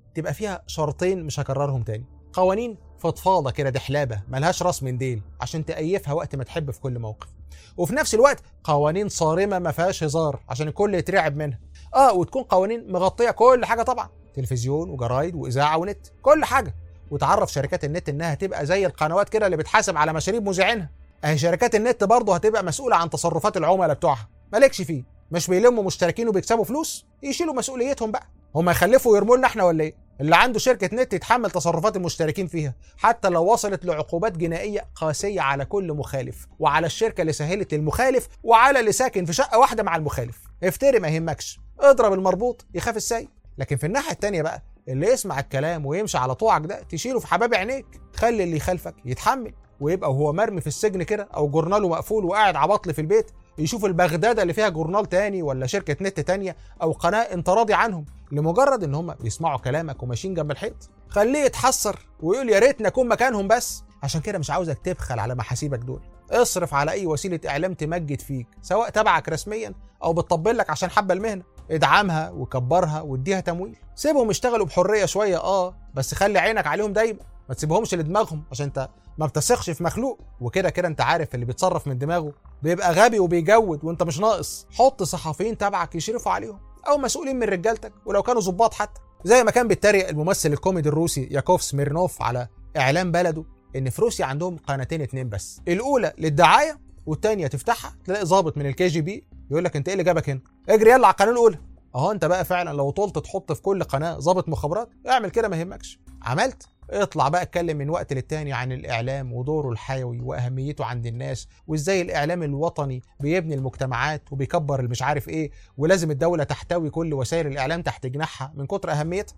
تبقى فيها شرطين مش هكررهم تاني قوانين فضفاضة كده دحلابة ملهاش راس من ديل عشان تأيفها وقت ما تحب في كل موقف وفي نفس الوقت قوانين صارمة ما فيهاش هزار عشان الكل يترعب منها اه وتكون قوانين مغطية كل حاجة طبعا تلفزيون وجرايد وإذاعة ونت كل حاجة وتعرف شركات النت انها تبقى زي القنوات كده اللي بتحاسب على مشاريب مذيعينها اهي شركات النت برضه هتبقى مسؤولة عن تصرفات العملاء بتوعها مالكش فيه مش بيلموا مشتركين وبيكسبوا فلوس يشيلوا مسؤوليتهم بقى هم يخلفوا ويرموا لنا احنا ولا ايه اللي عنده شركة نت يتحمل تصرفات المشتركين فيها حتى لو وصلت لعقوبات جنائية قاسية على كل مخالف وعلى الشركة اللي سهلت للمخالف وعلى اللي ساكن في شقة واحدة مع المخالف افتري ما يهمكش اضرب المربوط يخاف السايق لكن في الناحية التانية بقى اللي يسمع الكلام ويمشي على طوعك ده تشيله في حباب عينيك خلي اللي يخالفك يتحمل ويبقى وهو مرمي في السجن كده او جورناله مقفول وقاعد عبطل في البيت يشوف البغدادة اللي فيها جورنال تاني ولا شركة نت تانية أو قناة أنت راضي عنهم لمجرد إن هم بيسمعوا كلامك وماشيين جنب الحيط خليه يتحسر ويقول يا ريتني أكون مكانهم بس عشان كده مش عاوزك تبخل على محاسيبك دول اصرف على أي وسيلة إعلام تمجد فيك سواء تبعك رسميا أو بتطبل لك عشان حابة المهنة ادعمها وكبرها واديها تمويل سيبهم يشتغلوا بحرية شوية اه بس خلي عينك عليهم دايما ما تسيبهمش لدماغهم عشان انت ما بتثقش في مخلوق وكده كده انت عارف اللي بيتصرف من دماغه بيبقى غبي وبيجود وانت مش ناقص حط صحفيين تبعك يشرفوا عليهم او مسؤولين من رجالتك ولو كانوا ظباط حتى زي ما كان بيتريق الممثل الكوميدي الروسي ياكوف سميرنوف على اعلام بلده ان في روسيا عندهم قناتين اتنين بس الاولى للدعايه والتانيه تفتحها تلاقي ظابط من الكي جي بي يقول لك انت ايه اللي جابك هنا اجري يلا على القناه الاولى اهو انت بقى فعلا لو طولت تحط في كل قناه ظابط مخابرات اعمل كده ما يهمكش عملت اطلع بقى اتكلم من وقت للتاني عن الاعلام ودوره الحيوي واهميته عند الناس وازاي الاعلام الوطني بيبني المجتمعات وبيكبر المش عارف ايه ولازم الدوله تحتوي كل وسائل الاعلام تحت جناحها من كتر اهميتها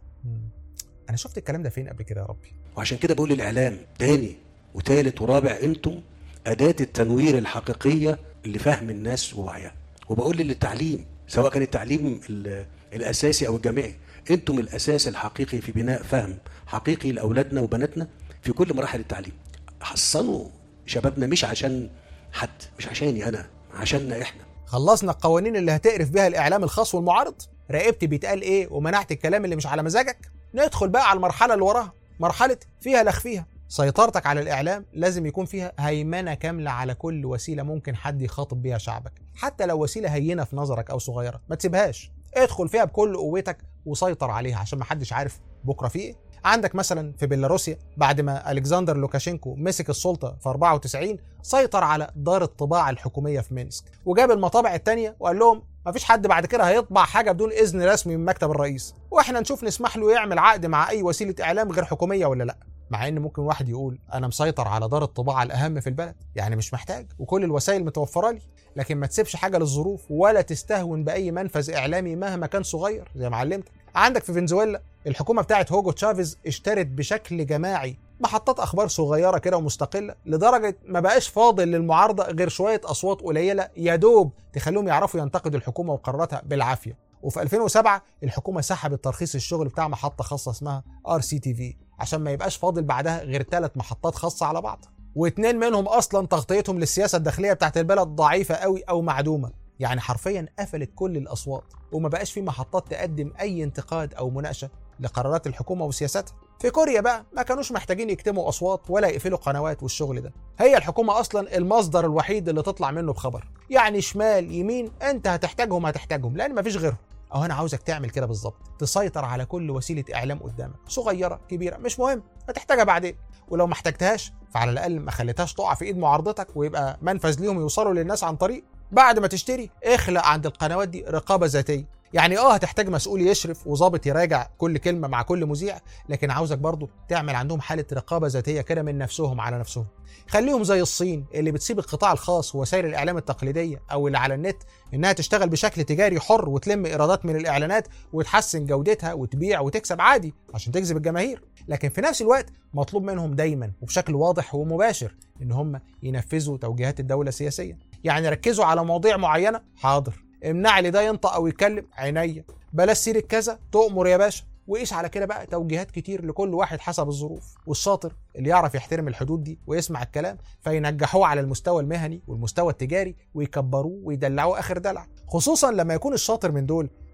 انا شفت الكلام ده فين قبل كده يا ربي وعشان كده بقول الاعلام تاني وتالت ورابع انتم اداه التنوير الحقيقيه لفهم الناس ووعيها وبقول للتعليم سواء كان التعليم ال- الاساسي او الجامعي انتم الاساس الحقيقي في بناء فهم حقيقي لاولادنا وبناتنا في كل مراحل التعليم حصنوا شبابنا مش عشان حد مش عشاني انا عشاننا احنا خلصنا القوانين اللي هتقرف بيها الاعلام الخاص والمعارض راقبت بيتقال ايه ومنعت الكلام اللي مش على مزاجك ندخل بقى على المرحله اللي وراها مرحله فيها لخ فيها سيطرتك على الاعلام لازم يكون فيها هيمنه كامله على كل وسيله ممكن حد يخاطب بيها شعبك حتى لو وسيله هينه في نظرك او صغيره ما تسيبهاش ادخل فيها بكل قوتك وسيطر عليها عشان ما حدش عارف بكره في ايه عندك مثلا في بيلاروسيا بعد ما الكسندر لوكاشينكو مسك السلطه في 94 سيطر على دار الطباعه الحكوميه في مينسك وجاب المطابع التانية وقال لهم مفيش حد بعد كده هيطبع حاجه بدون اذن رسمي من مكتب الرئيس واحنا نشوف نسمح له يعمل عقد مع اي وسيله اعلام غير حكوميه ولا لا مع ان ممكن واحد يقول انا مسيطر على دار الطباعه الاهم في البلد يعني مش محتاج وكل الوسائل متوفره لي لكن ما تسيبش حاجه للظروف ولا تستهون باي منفذ اعلامي مهما كان صغير زي ما علمتك عندك في فنزويلا الحكومه بتاعت هوجو تشافيز اشترت بشكل جماعي محطات اخبار صغيره كده ومستقله لدرجه ما بقاش فاضل للمعارضه غير شويه اصوات قليله يا دوب تخليهم يعرفوا ينتقدوا الحكومه وقراراتها بالعافيه وفي 2007 الحكومه سحبت ترخيص الشغل بتاع محطه خاصه اسمها ار سي تي في عشان ما يبقاش فاضل بعدها غير ثلاث محطات خاصه على بعض واتنين منهم اصلا تغطيتهم للسياسه الداخليه بتاعت البلد ضعيفه قوي او معدومه يعني حرفيا قفلت كل الاصوات وما بقاش في محطات تقدم اي انتقاد او مناقشه لقرارات الحكومه وسياساتها في كوريا بقى ما كانوش محتاجين يكتموا اصوات ولا يقفلوا قنوات والشغل ده هي الحكومه اصلا المصدر الوحيد اللي تطلع منه بخبر يعني شمال يمين انت هتحتاجهم هتحتاجهم لان مفيش غيرهم او انا عاوزك تعمل كده بالظبط تسيطر على كل وسيله اعلام قدامك صغيره كبيره مش مهم هتحتاجها بعدين ولو ما احتجتهاش فعلى الاقل ما خليتهاش تقع في ايد معارضتك ويبقى منفذ ليهم يوصلوا للناس عن طريق بعد ما تشتري اخلق عند القنوات دي رقابه ذاتيه يعني اه هتحتاج مسؤول يشرف وظابط يراجع كل كلمه مع كل مذيع لكن عاوزك برضو تعمل عندهم حاله رقابه ذاتيه كده من نفسهم على نفسهم خليهم زي الصين اللي بتسيب القطاع الخاص ووسائل الاعلام التقليديه او اللي على النت انها تشتغل بشكل تجاري حر وتلم ايرادات من الاعلانات وتحسن جودتها وتبيع وتكسب عادي عشان تجذب الجماهير لكن في نفس الوقت مطلوب منهم دايما وبشكل واضح ومباشر ان هم ينفذوا توجيهات الدوله سياسيا يعني ركزوا على مواضيع معينه حاضر امنع لي ده ينطق او يتكلم عينيا بلاش سيره كذا تؤمر يا باشا وقيس على كده بقى توجيهات كتير لكل واحد حسب الظروف والشاطر اللي يعرف يحترم الحدود دي ويسمع الكلام فينجحوه على المستوى المهني والمستوى التجاري ويكبروه ويدلعوه اخر دلع خصوصا لما يكون الشاطر من دول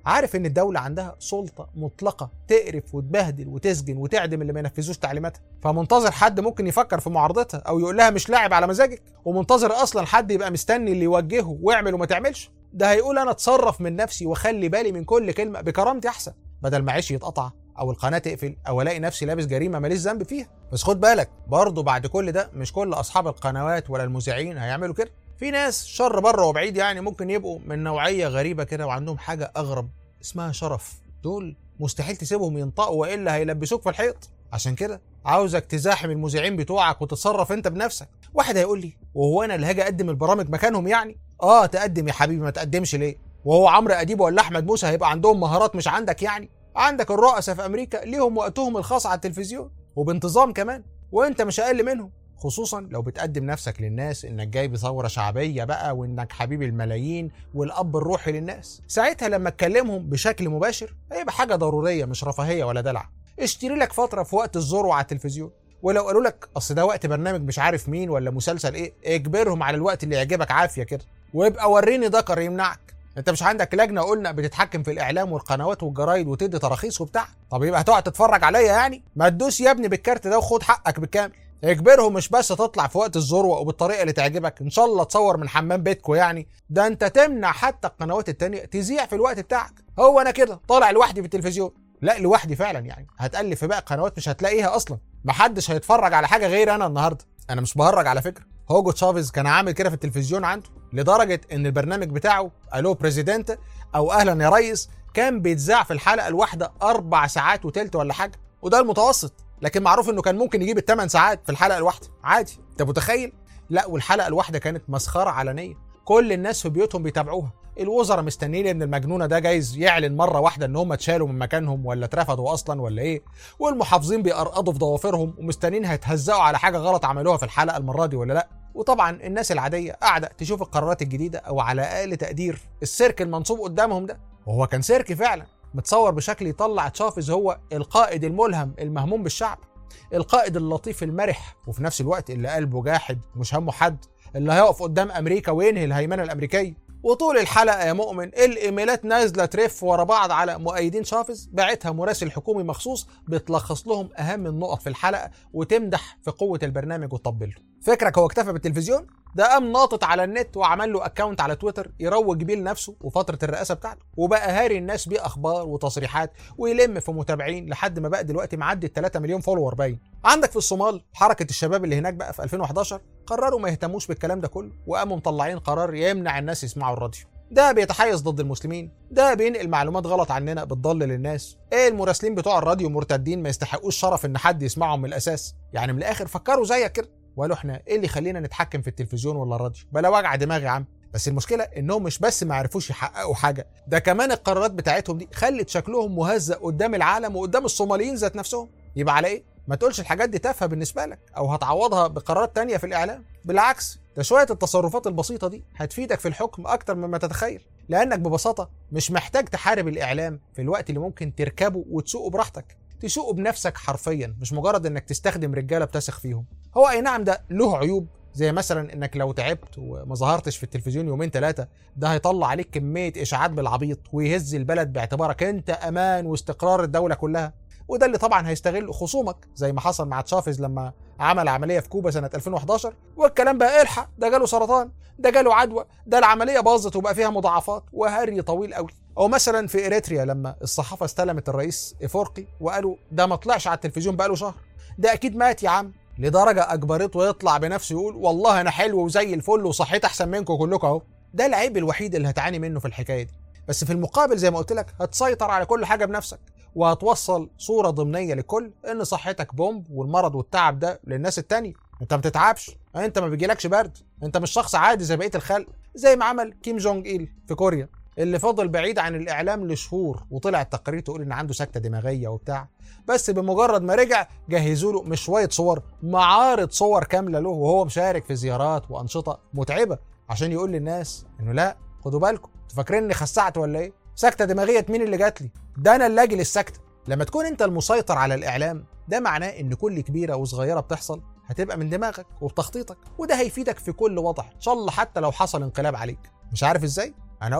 عارف ان الدوله عندها سلطه مطلقه تقرف وتبهدل وتسجن وتعدم اللي ما ينفذوش تعليماتها فمنتظر حد ممكن يفكر في معارضتها او يقول لها مش لاعب على مزاجك ومنتظر اصلا حد يبقى مستني اللي يوجهه واعمل وما تعملش ده هيقول انا اتصرف من نفسي واخلي بالي من كل كلمه بكرامتي احسن بدل ما عيشي يتقطع او القناه تقفل او الاقي نفسي لابس جريمه ماليش ذنب فيها بس خد بالك برضه بعد كل ده مش كل اصحاب القنوات ولا المذيعين هيعملوا كده في ناس شر بره وبعيد يعني ممكن يبقوا من نوعيه غريبه كده وعندهم حاجه اغرب اسمها شرف دول مستحيل تسيبهم ينطقوا والا هيلبسوك في الحيط عشان كده عاوزك تزاحم المذيعين بتوعك وتتصرف انت بنفسك واحد هيقول لي وهو انا اللي هاجي اقدم البرامج مكانهم يعني اه تقدم يا حبيبي ما تقدمش ليه وهو عمرو اديب ولا احمد موسى هيبقى عندهم مهارات مش عندك يعني عندك الرؤساء في امريكا ليهم وقتهم الخاص على التلفزيون وبانتظام كمان وانت مش اقل منهم خصوصا لو بتقدم نفسك للناس انك جاي بثوره شعبيه بقى وانك حبيب الملايين والاب الروحي للناس ساعتها لما تكلمهم بشكل مباشر هيبقى حاجه ضروريه مش رفاهيه ولا دلع اشتري لك فتره في وقت الذروه على التلفزيون ولو قالوا لك اصل ده وقت برنامج مش عارف مين ولا مسلسل ايه اجبرهم على الوقت اللي يعجبك عافيه كده ويبقى وريني ذكر يمنعك انت مش عندك لجنه قلنا بتتحكم في الاعلام والقنوات والجرايد وتدي تراخيص وبتاع طب يبقى هتقعد تتفرج عليا يعني ما تدوس يا ابني بالكارت ده وخد حقك بالكامل اجبرهم مش بس تطلع في وقت الذروه وبالطريقه اللي تعجبك ان شاء الله تصور من حمام بيتكو يعني ده انت تمنع حتى القنوات التانية تذيع في الوقت بتاعك هو انا كده طالع لوحدي في التلفزيون لا لوحدي فعلا يعني هتقلب في باقي قنوات مش هتلاقيها اصلا محدش هيتفرج على حاجه غير انا النهارده انا مش بهرج على فكره هوجو تشافيز كان عامل كده في التلفزيون عنده لدرجه ان البرنامج بتاعه الو بريزيدنت او اهلا يا ريس كان بيتذاع في الحلقه الواحده اربع ساعات وتلت ولا حاجه وده المتوسط لكن معروف انه كان ممكن يجيب الثمان ساعات في الحلقه الواحده عادي انت متخيل لا والحلقه الواحده كانت مسخره علنيه كل الناس في بيوتهم بيتابعوها الوزراء مستنيين ان المجنونه ده جايز يعلن مره واحده ان هم اتشالوا من مكانهم ولا اترفضوا اصلا ولا ايه والمحافظين بيقرقضوا في ضوافرهم ومستنيين هيتهزقوا على حاجه غلط عملوها في الحلقه المره دي ولا لا وطبعا الناس العاديه قاعده تشوف القرارات الجديده او على اقل تقدير السيرك المنصوب قدامهم ده وهو كان سيرك فعلا متصور بشكل يطلع تشافيز هو القائد الملهم المهموم بالشعب القائد اللطيف المرح وفي نفس الوقت اللي قلبه جاحد مش همه حد اللي هيقف قدام امريكا وينهي الهيمنه الامريكيه وطول الحلقه يا مؤمن الايميلات نازله ترف ورا بعض على مؤيدين شافز بعتها مراسل حكومي مخصوص بتلخص لهم اهم النقط في الحلقه وتمدح في قوه البرنامج وتطبل له فكرك هو اكتفى بالتلفزيون ده قام ناطط على النت وعمل له اكونت على تويتر يروج بيه لنفسه وفتره الرئاسه بتاعته وبقى هاري الناس بيه اخبار وتصريحات ويلم في متابعين لحد ما بقى دلوقتي معدي ال 3 مليون فولور باين عندك في الصومال حركه الشباب اللي هناك بقى في 2011 قرروا ما يهتموش بالكلام ده كله وقاموا مطلعين قرار يمنع الناس يسمعوا الراديو ده بيتحيز ضد المسلمين ده بينقل معلومات غلط عننا بتضلل الناس ايه المراسلين بتوع الراديو مرتدين ما يستحقوش شرف ان حد يسمعهم من الاساس يعني من الاخر فكروا زيك كده وقالوا احنا ايه اللي يخلينا نتحكم في التلفزيون ولا الراديو بلا وجع دماغ يا عم بس المشكله انهم مش بس ما عرفوش يحققوا حاجه ده كمان القرارات بتاعتهم دي خلت شكلهم مهزأ قدام العالم وقدام الصوماليين ذات نفسهم يبقى على ايه ما تقولش الحاجات دي تافهه بالنسبه لك او هتعوضها بقرارات تانية في الاعلام بالعكس ده شويه التصرفات البسيطه دي هتفيدك في الحكم اكتر مما تتخيل لانك ببساطه مش محتاج تحارب الاعلام في الوقت اللي ممكن تركبه وتسوقه براحتك تسوقه بنفسك حرفيا مش مجرد انك تستخدم رجاله بتثق فيهم هو اي نعم ده له عيوب زي مثلا انك لو تعبت وما ظهرتش في التلفزيون يومين ثلاثه ده هيطلع عليك كميه اشاعات بالعبيط ويهز البلد باعتبارك انت امان واستقرار الدوله كلها وده اللي طبعا هيستغل خصومك زي ما حصل مع تشافيز لما عمل عمليه في كوبا سنه 2011 والكلام بقى الحق ده جاله سرطان ده جاله عدوى ده العمليه باظت وبقى فيها مضاعفات وهري طويل قوي او مثلا في اريتريا لما الصحافه استلمت الرئيس افورقي وقالوا ده ما طلعش على التلفزيون بقاله شهر ده اكيد مات يا عم لدرجه اجبرته يطلع بنفسه يقول والله انا حلو وزي الفل وصحيت احسن منكم كلكم اهو ده العيب الوحيد اللي هتعاني منه في الحكايه دي بس في المقابل زي ما قلت لك هتسيطر على كل حاجه بنفسك وهتوصل صوره ضمنيه للكل ان صحتك بومب والمرض والتعب ده للناس التانية انت ما بتتعبش انت ما بيجيلكش برد انت مش شخص عادي زي بقيه الخلق زي ما عمل كيم جونج ايل في كوريا اللي فضل بعيد عن الاعلام لشهور وطلع التقارير تقول ان عنده سكته دماغيه وبتاع بس بمجرد ما رجع جهزوا له مش شويه صور معارض صور كامله له وهو مشارك في زيارات وانشطه متعبه عشان يقول للناس انه لا خدوا بالكم انتوا فاكرين اني خسعت ولا ايه سكته دماغيه مين اللي جات لي ده انا اللي اجي للسكته لما تكون انت المسيطر على الاعلام ده معناه ان كل كبيره وصغيره بتحصل هتبقى من دماغك وبتخطيطك وده هيفيدك في كل وضع ان شاء الله حتى لو حصل انقلاب عليك مش عارف ازاي انا اقول لك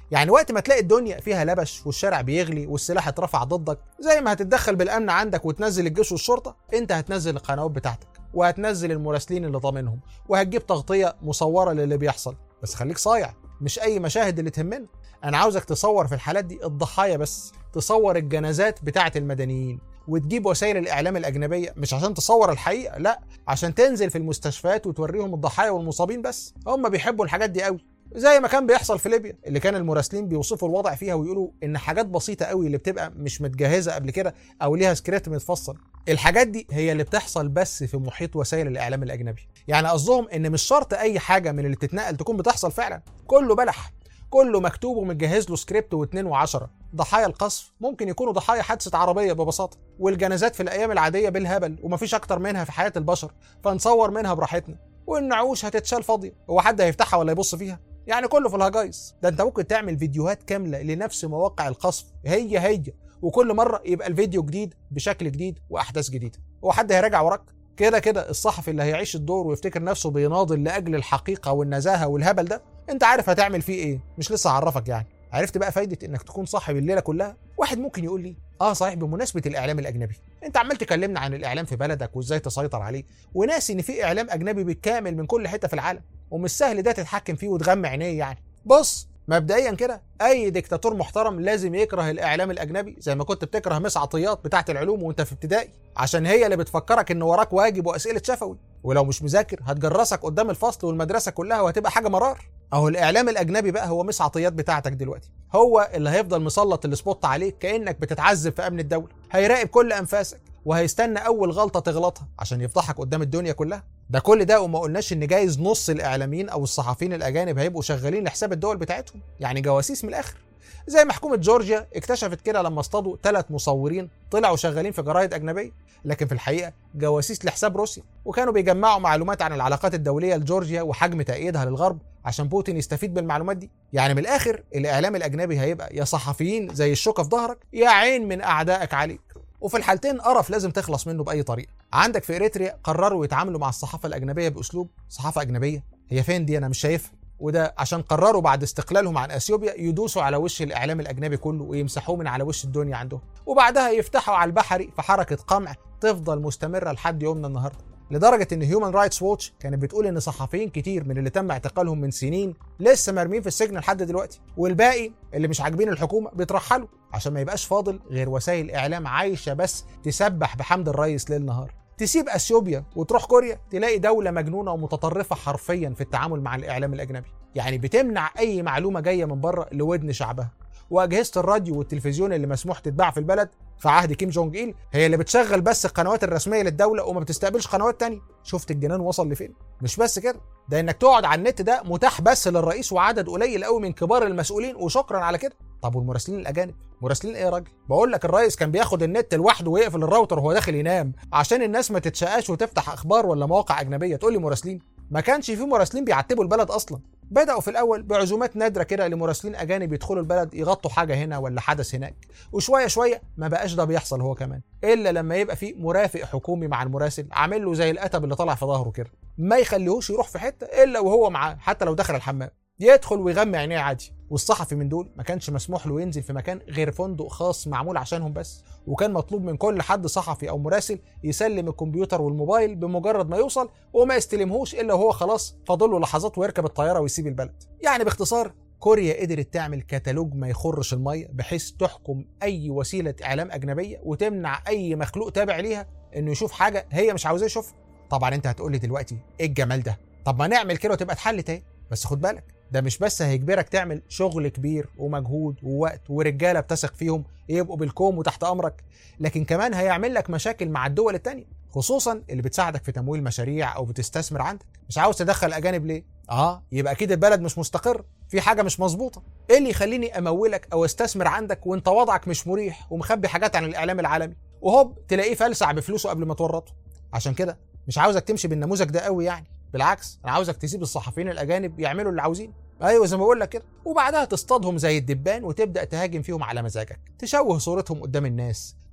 يعني وقت ما تلاقي الدنيا فيها لبش والشارع بيغلي والسلاح اترفع ضدك زي ما هتتدخل بالامن عندك وتنزل الجيش والشرطه انت هتنزل القنوات بتاعتك وهتنزل المراسلين اللي ضامنهم وهتجيب تغطيه مصوره للي بيحصل بس خليك صايع مش اي مشاهد اللي تهمنا انا عاوزك تصور في الحالات دي الضحايا بس تصور الجنازات بتاعه المدنيين وتجيب وسائل الاعلام الاجنبيه مش عشان تصور الحقيقه لا عشان تنزل في المستشفيات وتوريهم الضحايا والمصابين بس هم بيحبوا الحاجات دي قوي زي ما كان بيحصل في ليبيا اللي كان المراسلين بيوصفوا الوضع فيها ويقولوا ان حاجات بسيطه قوي اللي بتبقى مش متجهزه قبل كده او ليها سكريبت متفصل الحاجات دي هي اللي بتحصل بس في محيط وسائل الاعلام الاجنبي يعني قصدهم ان مش شرط اي حاجه من اللي بتتنقل تكون بتحصل فعلا كله بلح كله مكتوب ومتجهز له سكريبت واثنين وعشرة ضحايا القصف ممكن يكونوا ضحايا حادثة عربية ببساطة والجنازات في الأيام العادية بالهبل ومفيش أكتر منها في حياة البشر فنصور منها براحتنا والنعوش هتتشال فاضية هو حد هيفتحها ولا يبص فيها يعني كله في الهجايز ده انت ممكن تعمل فيديوهات كاملة لنفس مواقع القصف هي هي وكل مرة يبقى الفيديو جديد بشكل جديد وأحداث جديدة هو حد هيراجع وراك كده كده الصحفي اللي هيعيش الدور ويفتكر نفسه بيناضل لاجل الحقيقه والنزاهه والهبل ده انت عارف هتعمل فيه ايه مش لسه هعرفك يعني عرفت بقى فايده انك تكون صاحب الليله كلها واحد ممكن يقول لي اه صحيح بمناسبه الاعلام الاجنبي انت عمال تكلمنا عن الاعلام في بلدك وازاي تسيطر عليه وناسي ان في اعلام اجنبي بالكامل من كل حته في العالم ومش سهل ده تتحكم فيه وتغمى عينيه يعني بص مبدئيا كده اي ديكتاتور محترم لازم يكره الاعلام الاجنبي زي ما كنت بتكره مس عطيات بتاعه العلوم وانت في ابتدائي عشان هي اللي بتفكرك ان وراك واجب واسئله شفوي ولو مش مذاكر هتجرسك قدام الفصل والمدرسه كلها وهتبقى حاجه مرار اهو الاعلام الاجنبي بقى هو مس عطيات بتاعتك دلوقتي هو اللي هيفضل مسلط السبوت عليك كانك بتتعذب في امن الدوله هيراقب كل انفاسك وهيستنى اول غلطه تغلطها عشان يفضحك قدام الدنيا كلها ده كل ده وما قلناش ان جايز نص الاعلاميين او الصحفيين الاجانب هيبقوا شغالين لحساب الدول بتاعتهم يعني جواسيس من الاخر زي ما حكومه جورجيا اكتشفت كده لما اصطادوا ثلاث مصورين طلعوا شغالين في جرايد اجنبيه لكن في الحقيقه جواسيس لحساب روسيا وكانوا بيجمعوا معلومات عن العلاقات الدوليه لجورجيا وحجم تأييدها للغرب عشان بوتين يستفيد بالمعلومات دي يعني من الاخر الاعلام الاجنبي هيبقى يا صحفيين زي الشوكه في ظهرك يا عين من اعدائك عليك وفي الحالتين قرف لازم تخلص منه باي طريقه عندك في اريتريا قرروا يتعاملوا مع الصحافه الاجنبيه باسلوب صحافه اجنبيه هي فين دي انا مش شايفها وده عشان قرروا بعد استقلالهم عن اثيوبيا يدوسوا على وش الاعلام الاجنبي كله ويمسحوه من على وش الدنيا عندهم وبعدها يفتحوا على البحري في حركه قمع تفضل مستمره لحد يومنا النهارده لدرجه ان هيومن رايتس ووتش كانت بتقول ان صحفيين كتير من اللي تم اعتقالهم من سنين لسه مرمين في السجن لحد دلوقتي والباقي اللي مش عاجبين الحكومه بيترحلوا عشان ما يبقاش فاضل غير وسائل اعلام عايشه بس تسبح بحمد الريس ليل نهار تسيب اثيوبيا وتروح كوريا تلاقي دوله مجنونه ومتطرفه حرفيا في التعامل مع الاعلام الاجنبي يعني بتمنع اي معلومه جايه من بره لودن شعبها واجهزه الراديو والتلفزيون اللي مسموح تتباع في البلد في عهد كيم جونج إيل هي اللي بتشغل بس القنوات الرسميه للدوله وما بتستقبلش قنوات تانية شفت الجنان وصل لفين مش بس كده ده انك تقعد على النت ده متاح بس للرئيس وعدد قليل قوي من كبار المسؤولين وشكرا على كده طب والمراسلين الاجانب مراسلين ايه يا راجل بقول لك الرئيس كان بياخد النت لوحده ويقفل الراوتر وهو داخل ينام عشان الناس ما تتشقاش وتفتح اخبار ولا مواقع اجنبيه تقول لي مراسلين ما كانش في مراسلين بيعتبوا البلد اصلا بدأوا في الأول بعزومات نادرة كده لمراسلين أجانب يدخلوا البلد يغطوا حاجة هنا ولا حدث هناك وشوية شوية ما بقاش ده بيحصل هو كمان إلا لما يبقى في مرافق حكومي مع المراسل عامل له زي القتب اللي طالع في ظهره كده ما يخليهوش يروح في حتة إلا وهو معاه حتى لو دخل الحمام يدخل ويغمي عينيه عادي والصحفي من دول ما كانش مسموح له ينزل في مكان غير فندق خاص معمول عشانهم بس وكان مطلوب من كل حد صحفي او مراسل يسلم الكمبيوتر والموبايل بمجرد ما يوصل وما يستلمهوش الا وهو خلاص فاضل له لحظات ويركب الطياره ويسيب البلد يعني باختصار كوريا قدرت تعمل كتالوج ما يخرش الميه بحيث تحكم اي وسيله اعلام اجنبيه وتمنع اي مخلوق تابع ليها انه يشوف حاجه هي مش عاوزاه يشوفها طبعا انت هتقول لي دلوقتي ايه الجمال ده طب ما نعمل كده وتبقى اتحلت اهي بس خد بالك ده مش بس هيجبرك تعمل شغل كبير ومجهود ووقت ورجاله بتثق فيهم يبقوا بالكوم وتحت امرك لكن كمان هيعمل لك مشاكل مع الدول التانية خصوصا اللي بتساعدك في تمويل مشاريع او بتستثمر عندك مش عاوز تدخل اجانب ليه اه يبقى اكيد البلد مش مستقر في حاجه مش مظبوطه ايه اللي يخليني امولك او استثمر عندك وانت وضعك مش مريح ومخبي حاجات عن الاعلام العالمي وهوب تلاقيه فلسع بفلوسه قبل ما تورطه عشان كده مش عاوزك تمشي بالنموذج ده قوي يعني بالعكس انا عاوزك تسيب الصحفيين الاجانب يعملوا اللي عاوزينه ايوه زي ما بقول لك كده وبعدها تصطادهم زي الدبان وتبدا تهاجم فيهم على مزاجك تشوه صورتهم قدام الناس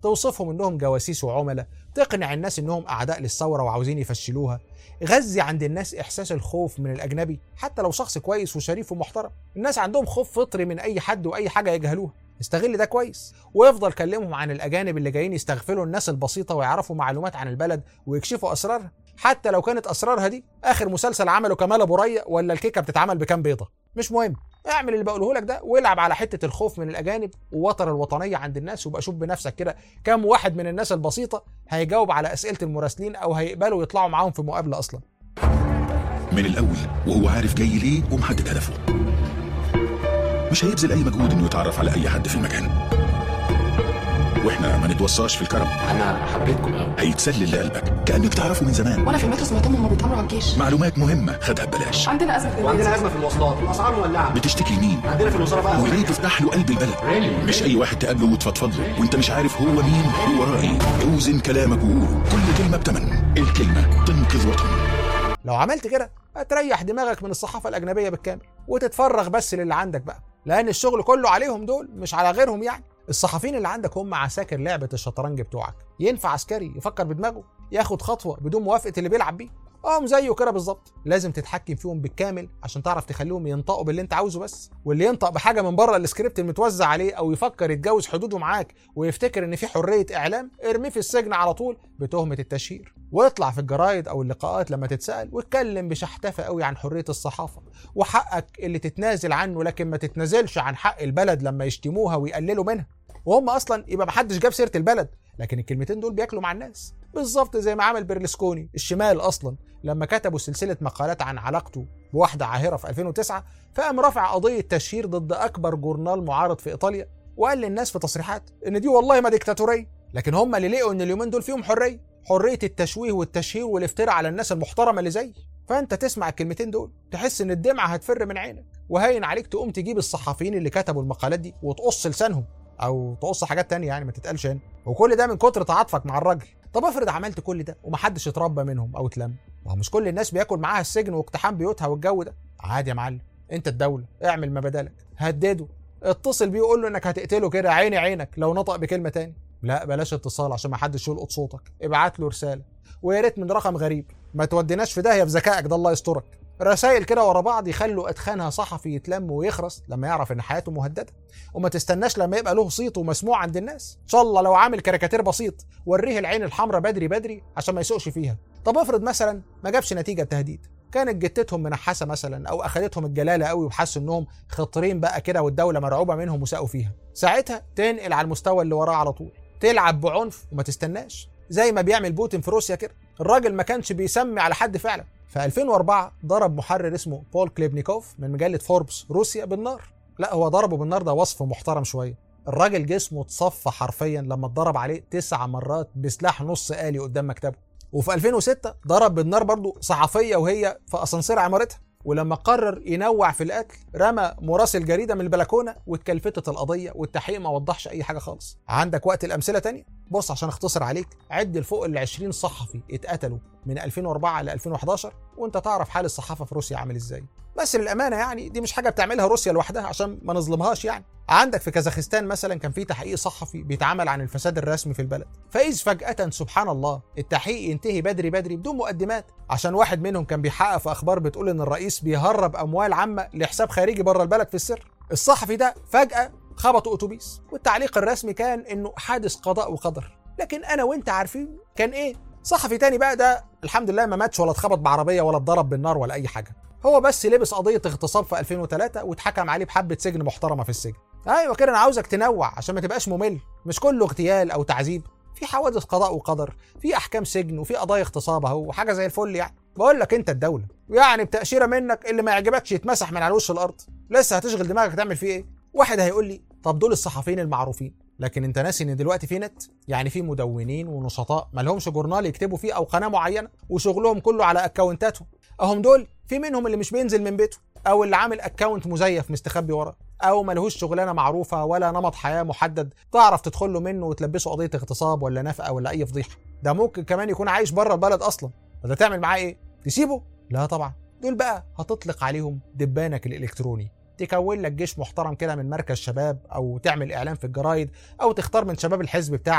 توصفهم انهم جواسيس وعملاء تقنع الناس انهم اعداء للثوره وعاوزين يفشلوها غذي عند الناس احساس الخوف من الاجنبي حتى لو شخص كويس وشريف ومحترم الناس عندهم خوف فطري من اي حد واي حاجه يجهلوها استغل ده كويس ويفضل كلمهم عن الاجانب اللي جايين يستغفلوا الناس البسيطه ويعرفوا معلومات عن البلد ويكشفوا اسرارها حتى لو كانت اسرارها دي اخر مسلسل عمله كمال ابو ريا ولا الكيكه بتتعمل بكام بيضه مش مهم اعمل اللي بقوله لك ده والعب على حته الخوف من الاجانب ووتر الوطنيه عند الناس وبقى شوف بنفسك كده كام واحد من الناس البسيطه هيجاوب على اسئله المراسلين او هيقبلوا يطلعوا معاهم في مقابله اصلا من الأول وهو عارف جاي ليه ومحدد هدفه مش هيبذل أي مجهود إنه يتعرف على أي حد في المكان واحنا ما نتوصاش في الكرم انا حبيتكم قوي هيتسلل لقلبك كأنك تعرفه من زمان وانا في المترو سمعتهم هما بيتامروا على الجيش معلومات مهمة خدها ببلاش عندنا ازمه في وعندنا البنزين. ازمه في المواصلات والاسعار مولعه بتشتكي لمين عندنا في الوزاره بقى وليه تفتح له قلب البلد Really? مش اي واحد تقابله وتفضفض له وانت مش عارف هو مين هو وراه ايه اوزن كلامك وقوله كل كلمه بتمن الكلمه تنقذ وطن لو عملت كده هتريح دماغك من الصحافه الاجنبيه بالكامل وتتفرغ بس للي عندك بقى لان الشغل كله عليهم دول مش على غيرهم يعني الصحفيين اللي عندك هم عساكر لعبه الشطرنج بتوعك ينفع عسكري يفكر بدماغه ياخد خطوه بدون موافقه اللي بيلعب بيه اه زيه كده بالظبط لازم تتحكم فيهم بالكامل عشان تعرف تخليهم ينطقوا باللي انت عاوزه بس واللي ينطق بحاجه من بره السكريبت المتوزع عليه او يفكر يتجاوز حدوده معاك ويفتكر ان في حريه اعلام ارميه في السجن على طول بتهمه التشهير واطلع في الجرايد او اللقاءات لما تتسال واتكلم بشحتفه قوي عن حريه الصحافه وحقك اللي تتنازل عنه لكن ما تتنازلش عن حق البلد لما يشتموها ويقللوا منها وهم اصلا يبقى محدش جاب سيره البلد لكن الكلمتين دول بياكلوا مع الناس بالظبط زي ما عمل بيرلسكوني الشمال اصلا لما كتبوا سلسله مقالات عن علاقته بواحده عاهره في 2009 فقام رافع قضيه تشهير ضد اكبر جورنال معارض في ايطاليا وقال للناس في تصريحات ان دي والله ما ديكتاتوريه لكن هم اللي لقوا ان اليومين دول فيهم حريه حريه التشويه والتشهير والافتراء على الناس المحترمه اللي زي فانت تسمع الكلمتين دول تحس ان الدمعه هتفر من عينك وهين عليك تقوم تجيب الصحفيين اللي كتبوا المقالات دي وتقص لسانهم او تقص حاجات تانية يعني ما تتقالش هنا وكل ده من كتر تعاطفك مع الراجل طب افرض عملت كل ده ومحدش اتربى منهم او اتلم ما هو مش كل الناس بياكل معاها السجن واقتحام بيوتها والجو ده عادي يا معلم انت الدوله اعمل ما بدالك هدده اتصل بيه وقول له انك هتقتله كده عيني عينك لو نطق بكلمه تاني لا بلاش اتصال عشان ما حدش يلقط صوتك ابعت له رساله ويا ريت من رقم غريب ما توديناش في داهيه في ذكائك ده الله يسترك رسائل كده ورا بعض يخلوا اتخانها صحفي يتلم ويخرس لما يعرف ان حياته مهدده وما تستناش لما يبقى له صيت ومسموع عند الناس ان شاء الله لو عامل كاريكاتير بسيط وريه العين الحمراء بدري بدري عشان ما يسوقش فيها طب افرض مثلا ما جابش نتيجه التهديد كانت جتتهم منحسه مثلا او اخدتهم الجلاله قوي وحسوا انهم خطرين بقى كده والدوله مرعوبه منهم وساقوا فيها ساعتها تنقل على المستوى اللي وراه على طول تلعب بعنف وما تستناش زي ما بيعمل بوتين في روسيا كده الراجل ما كانش بيسمي على حد فعلا في 2004 ضرب محرر اسمه بول كليبنيكوف من مجله فوربس روسيا بالنار لا هو ضربه بالنار ده وصف محترم شويه الراجل جسمه اتصفى حرفيا لما اتضرب عليه تسع مرات بسلاح نص آلي قدام مكتبه وفي 2006 ضرب بالنار برضه صحفيه وهي في اسانسير عمارتها ولما قرر ينوع في القتل رمى مراسل جريده من البلكونه واتكلفتت القضيه والتحقيق ما وضحش اي حاجه خالص عندك وقت الامثله تانية بص عشان اختصر عليك عد لفوق ال 20 صحفي اتقتلوا من 2004 ل 2011 وانت تعرف حال الصحافه في روسيا عامل ازاي بس للامانه يعني دي مش حاجه بتعملها روسيا لوحدها عشان ما نظلمهاش يعني عندك في كازاخستان مثلا كان في تحقيق صحفي بيتعمل عن الفساد الرسمي في البلد فاذ فجاه سبحان الله التحقيق ينتهي بدري بدري بدون مقدمات عشان واحد منهم كان بيحقق في اخبار بتقول ان الرئيس بيهرب اموال عامه لحساب خارجي بره البلد في السر الصحفي ده فجاه خبطوا اتوبيس والتعليق الرسمي كان انه حادث قضاء وقدر لكن انا وانت عارفين كان ايه صحفي تاني بقى ده الحمد لله ما ماتش ولا اتخبط بعربيه ولا اتضرب بالنار ولا اي حاجه هو بس لبس قضيه اغتصاب في 2003 واتحكم عليه بحبه سجن محترمه في السجن ايوه كده انا عاوزك تنوع عشان ما تبقاش ممل مش كله اغتيال او تعذيب في حوادث قضاء وقدر في احكام سجن وفي قضايا اغتصاب اهو وحاجه زي الفل يعني بقول لك انت الدوله يعني بتاشيره منك اللي ما يعجبكش يتمسح من على وش الارض لسه هتشغل دماغك تعمل فيه ايه واحد هيقول لي طب دول الصحفيين المعروفين لكن انت ناسي ان دلوقتي في نت يعني في مدونين ونشطاء ما لهمش جورنال يكتبوا فيه او قناه معينه وشغلهم كله على اكونتاتهم اهم دول في منهم اللي مش بينزل من بيته او اللي عامل اكونت مزيف مستخبي وراه او ملهوش شغلانه معروفه ولا نمط حياه محدد تعرف تدخل له منه وتلبسه قضيه اغتصاب ولا نفقه ولا اي فضيحه ده ممكن كمان يكون عايش بره البلد اصلا فده تعمل معاه ايه تسيبه لا طبعا دول بقى هتطلق عليهم دبانك الالكتروني تكون لك جيش محترم كده من مركز شباب او تعمل اعلان في الجرايد او تختار من شباب الحزب بتاعك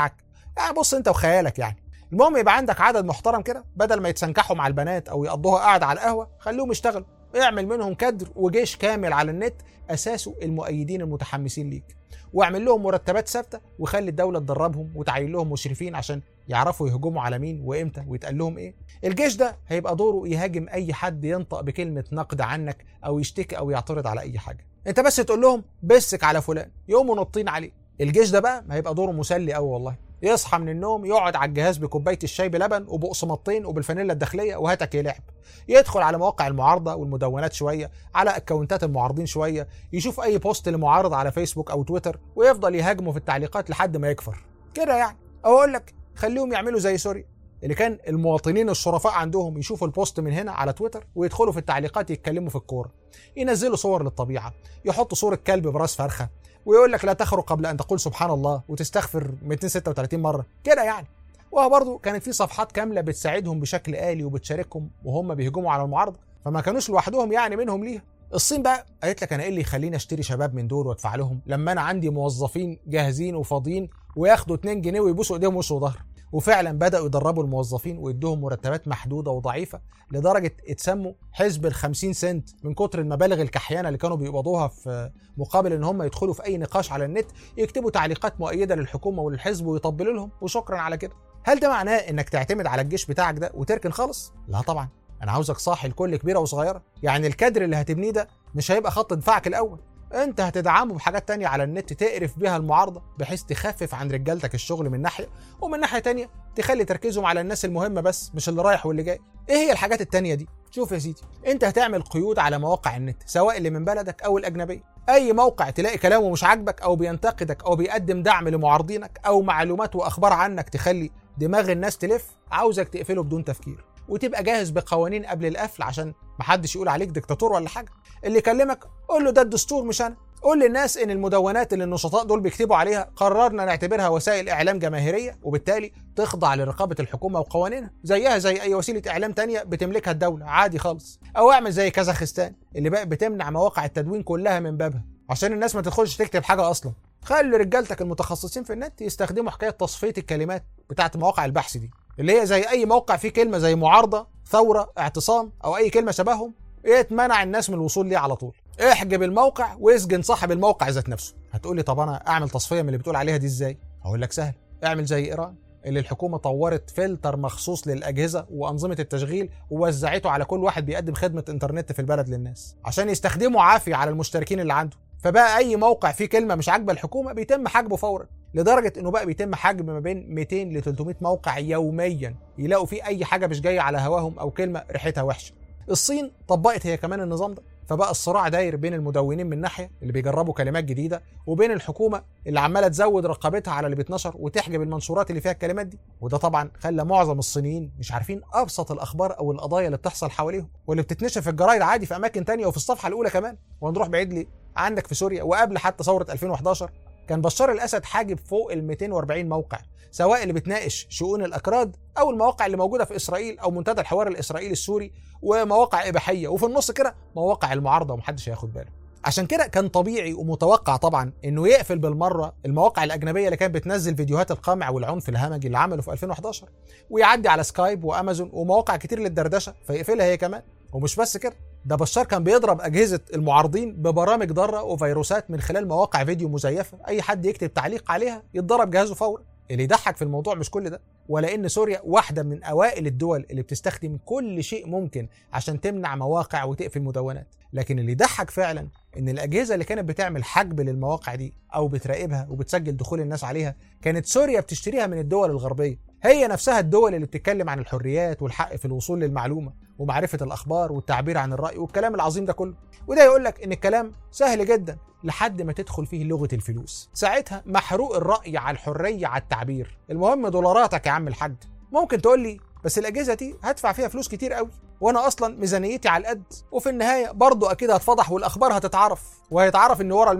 يعني بص انت وخيالك يعني المهم يبقى عندك عدد محترم كده بدل ما يتسنكحوا مع البنات او يقضوها قاعده على القهوه خليهم يشتغلوا اعمل منهم كادر وجيش كامل على النت اساسه المؤيدين المتحمسين ليك واعمل لهم مرتبات ثابته وخلي الدوله تدربهم وتعين لهم مشرفين عشان يعرفوا يهجموا على مين وامتى ويتقال لهم ايه الجيش ده هيبقى دوره يهاجم اي حد ينطق بكلمه نقد عنك او يشتكي او يعترض على اي حاجه انت بس تقول لهم بسك على فلان يقوموا نطين عليه الجيش ده بقى هيبقى دوره مسلي قوي والله يصحى من النوم يقعد على الجهاز بكوبايه الشاي بلبن وبقسماطين وبالفانيلا الداخليه وهاتك يلعب يدخل على مواقع المعارضه والمدونات شويه على اكونتات المعارضين شويه يشوف اي بوست لمعارض على فيسبوك او تويتر ويفضل يهاجمه في التعليقات لحد ما يكفر كده يعني او اقول لك خليهم يعملوا زي سوريا اللي كان المواطنين الشرفاء عندهم يشوفوا البوست من هنا على تويتر ويدخلوا في التعليقات يتكلموا في الكوره ينزلوا صور للطبيعه يحطوا صوره كلب براس فرخه ويقول لك لا تخرج قبل ان تقول سبحان الله وتستغفر 236 مره كده يعني وهو برضه كانت في صفحات كامله بتساعدهم بشكل آلي وبتشاركهم وهم بيهجموا على المعارضه فما كانوش لوحدهم يعني منهم ليها الصين بقى قالت لك انا ايه اللي يخليني اشتري شباب من دول وادفع لهم لما انا عندي موظفين جاهزين وفاضيين وياخدوا 2 جنيه ويبوسوا ايديهم وش وظهر وفعلا بداوا يدربوا الموظفين ويدوهم مرتبات محدوده وضعيفه لدرجه اتسموا حزب ال 50 سنت من كتر المبالغ الكحيانه اللي كانوا بيقبضوها في مقابل ان هم يدخلوا في اي نقاش على النت يكتبوا تعليقات مؤيده للحكومه وللحزب ويطبلوا لهم وشكرا على كده هل ده معناه انك تعتمد على الجيش بتاعك ده وتركن خالص لا طبعا انا عاوزك صاحي لكل كبيره وصغيره يعني الكادر اللي هتبنيه ده مش هيبقى خط دفاعك الاول انت هتدعمه بحاجات تانية على النت تقرف بيها المعارضة بحيث تخفف عن رجالتك الشغل من ناحية ومن ناحية تانية تخلي تركيزهم على الناس المهمة بس مش اللي رايح واللي جاي ايه هي الحاجات التانية دي شوف يا سيدي انت هتعمل قيود على مواقع النت سواء اللي من بلدك او الاجنبية اي موقع تلاقي كلامه مش عاجبك او بينتقدك او بيقدم دعم لمعارضينك او معلومات واخبار عنك تخلي دماغ الناس تلف عاوزك تقفله بدون تفكير وتبقى جاهز بقوانين قبل القفل عشان محدش يقول عليك دكتاتور ولا حاجه اللي يكلمك قول له ده الدستور مش انا قول للناس ان المدونات اللي النشطاء دول بيكتبوا عليها قررنا نعتبرها وسائل اعلام جماهيريه وبالتالي تخضع لرقابه الحكومه وقوانينها زيها زي اي وسيله اعلام تانية بتملكها الدوله عادي خالص او اعمل زي كازاخستان اللي بقت بتمنع مواقع التدوين كلها من بابها عشان الناس ما تدخلش تكتب حاجه اصلا خلي رجالتك المتخصصين في النت يستخدموا حكايه تصفيه الكلمات بتاعت مواقع البحث دي اللي هي زي اي موقع فيه كلمه زي معارضه ثوره اعتصام او اي كلمه شبههم يتمنع الناس من الوصول ليه على طول احجب الموقع واسجن صاحب الموقع ذات نفسه هتقولي طب انا اعمل تصفيه من اللي بتقول عليها دي ازاي هقول لك سهل اعمل زي ايران اللي الحكومه طورت فلتر مخصوص للاجهزه وانظمه التشغيل ووزعته على كل واحد بيقدم خدمه انترنت في البلد للناس عشان يستخدموا عافيه على المشتركين اللي عنده فبقى اي موقع فيه كلمه مش عاجبه الحكومه بيتم حجبه فورا لدرجه انه بقى بيتم حجب ما بين 200 ل 300 موقع يوميا يلاقوا فيه اي حاجه مش جايه على هواهم او كلمه ريحتها وحشه الصين طبقت هي كمان النظام ده فبقى الصراع داير بين المدونين من ناحيه اللي بيجربوا كلمات جديده وبين الحكومه اللي عماله تزود رقابتها على اللي بيتنشر وتحجب المنشورات اللي فيها الكلمات دي وده طبعا خلى معظم الصينيين مش عارفين ابسط الاخبار او القضايا اللي بتحصل حواليهم واللي بتتنشر في الجرايد عادي في اماكن تانية وفي الصفحه الاولى كمان ونروح بعيد ليه عندك في سوريا وقبل حتى ثوره 2011 كان بشار الاسد حاجب فوق ال 240 موقع سواء اللي بتناقش شؤون الاكراد او المواقع اللي موجوده في اسرائيل او منتدى الحوار الاسرائيلي السوري ومواقع اباحيه وفي النص كده مواقع المعارضه ومحدش هياخد باله عشان كده كان طبيعي ومتوقع طبعا انه يقفل بالمره المواقع الاجنبيه اللي كانت بتنزل فيديوهات القمع والعنف الهمجي اللي عمله في 2011 ويعدي على سكايب وامازون ومواقع كتير للدردشه فيقفلها هي كمان ومش بس كده ده بشار كان بيضرب اجهزه المعارضين ببرامج ضاره وفيروسات من خلال مواقع فيديو مزيفه اي حد يكتب تعليق عليها يتضرب جهازه فورا اللي يضحك في الموضوع مش كل ده ولا ان سوريا واحده من اوائل الدول اللي بتستخدم كل شيء ممكن عشان تمنع مواقع وتقفل مدونات لكن اللي يضحك فعلا ان الاجهزه اللي كانت بتعمل حجب للمواقع دي او بتراقبها وبتسجل دخول الناس عليها كانت سوريا بتشتريها من الدول الغربيه هي نفسها الدول اللي بتتكلم عن الحريات والحق في الوصول للمعلومه ومعرفه الاخبار والتعبير عن الراي والكلام العظيم ده كله وده يقول لك ان الكلام سهل جدا لحد ما تدخل فيه لغه الفلوس ساعتها محروق الراي على الحريه على التعبير المهم دولاراتك يا عم الحاج ممكن تقول لي بس الاجهزه دي هدفع فيها فلوس كتير قوي وانا اصلا ميزانيتي على القد وفي النهايه برضه اكيد هتفضح والاخبار هتتعرف وهيتعرف ان ورا المنع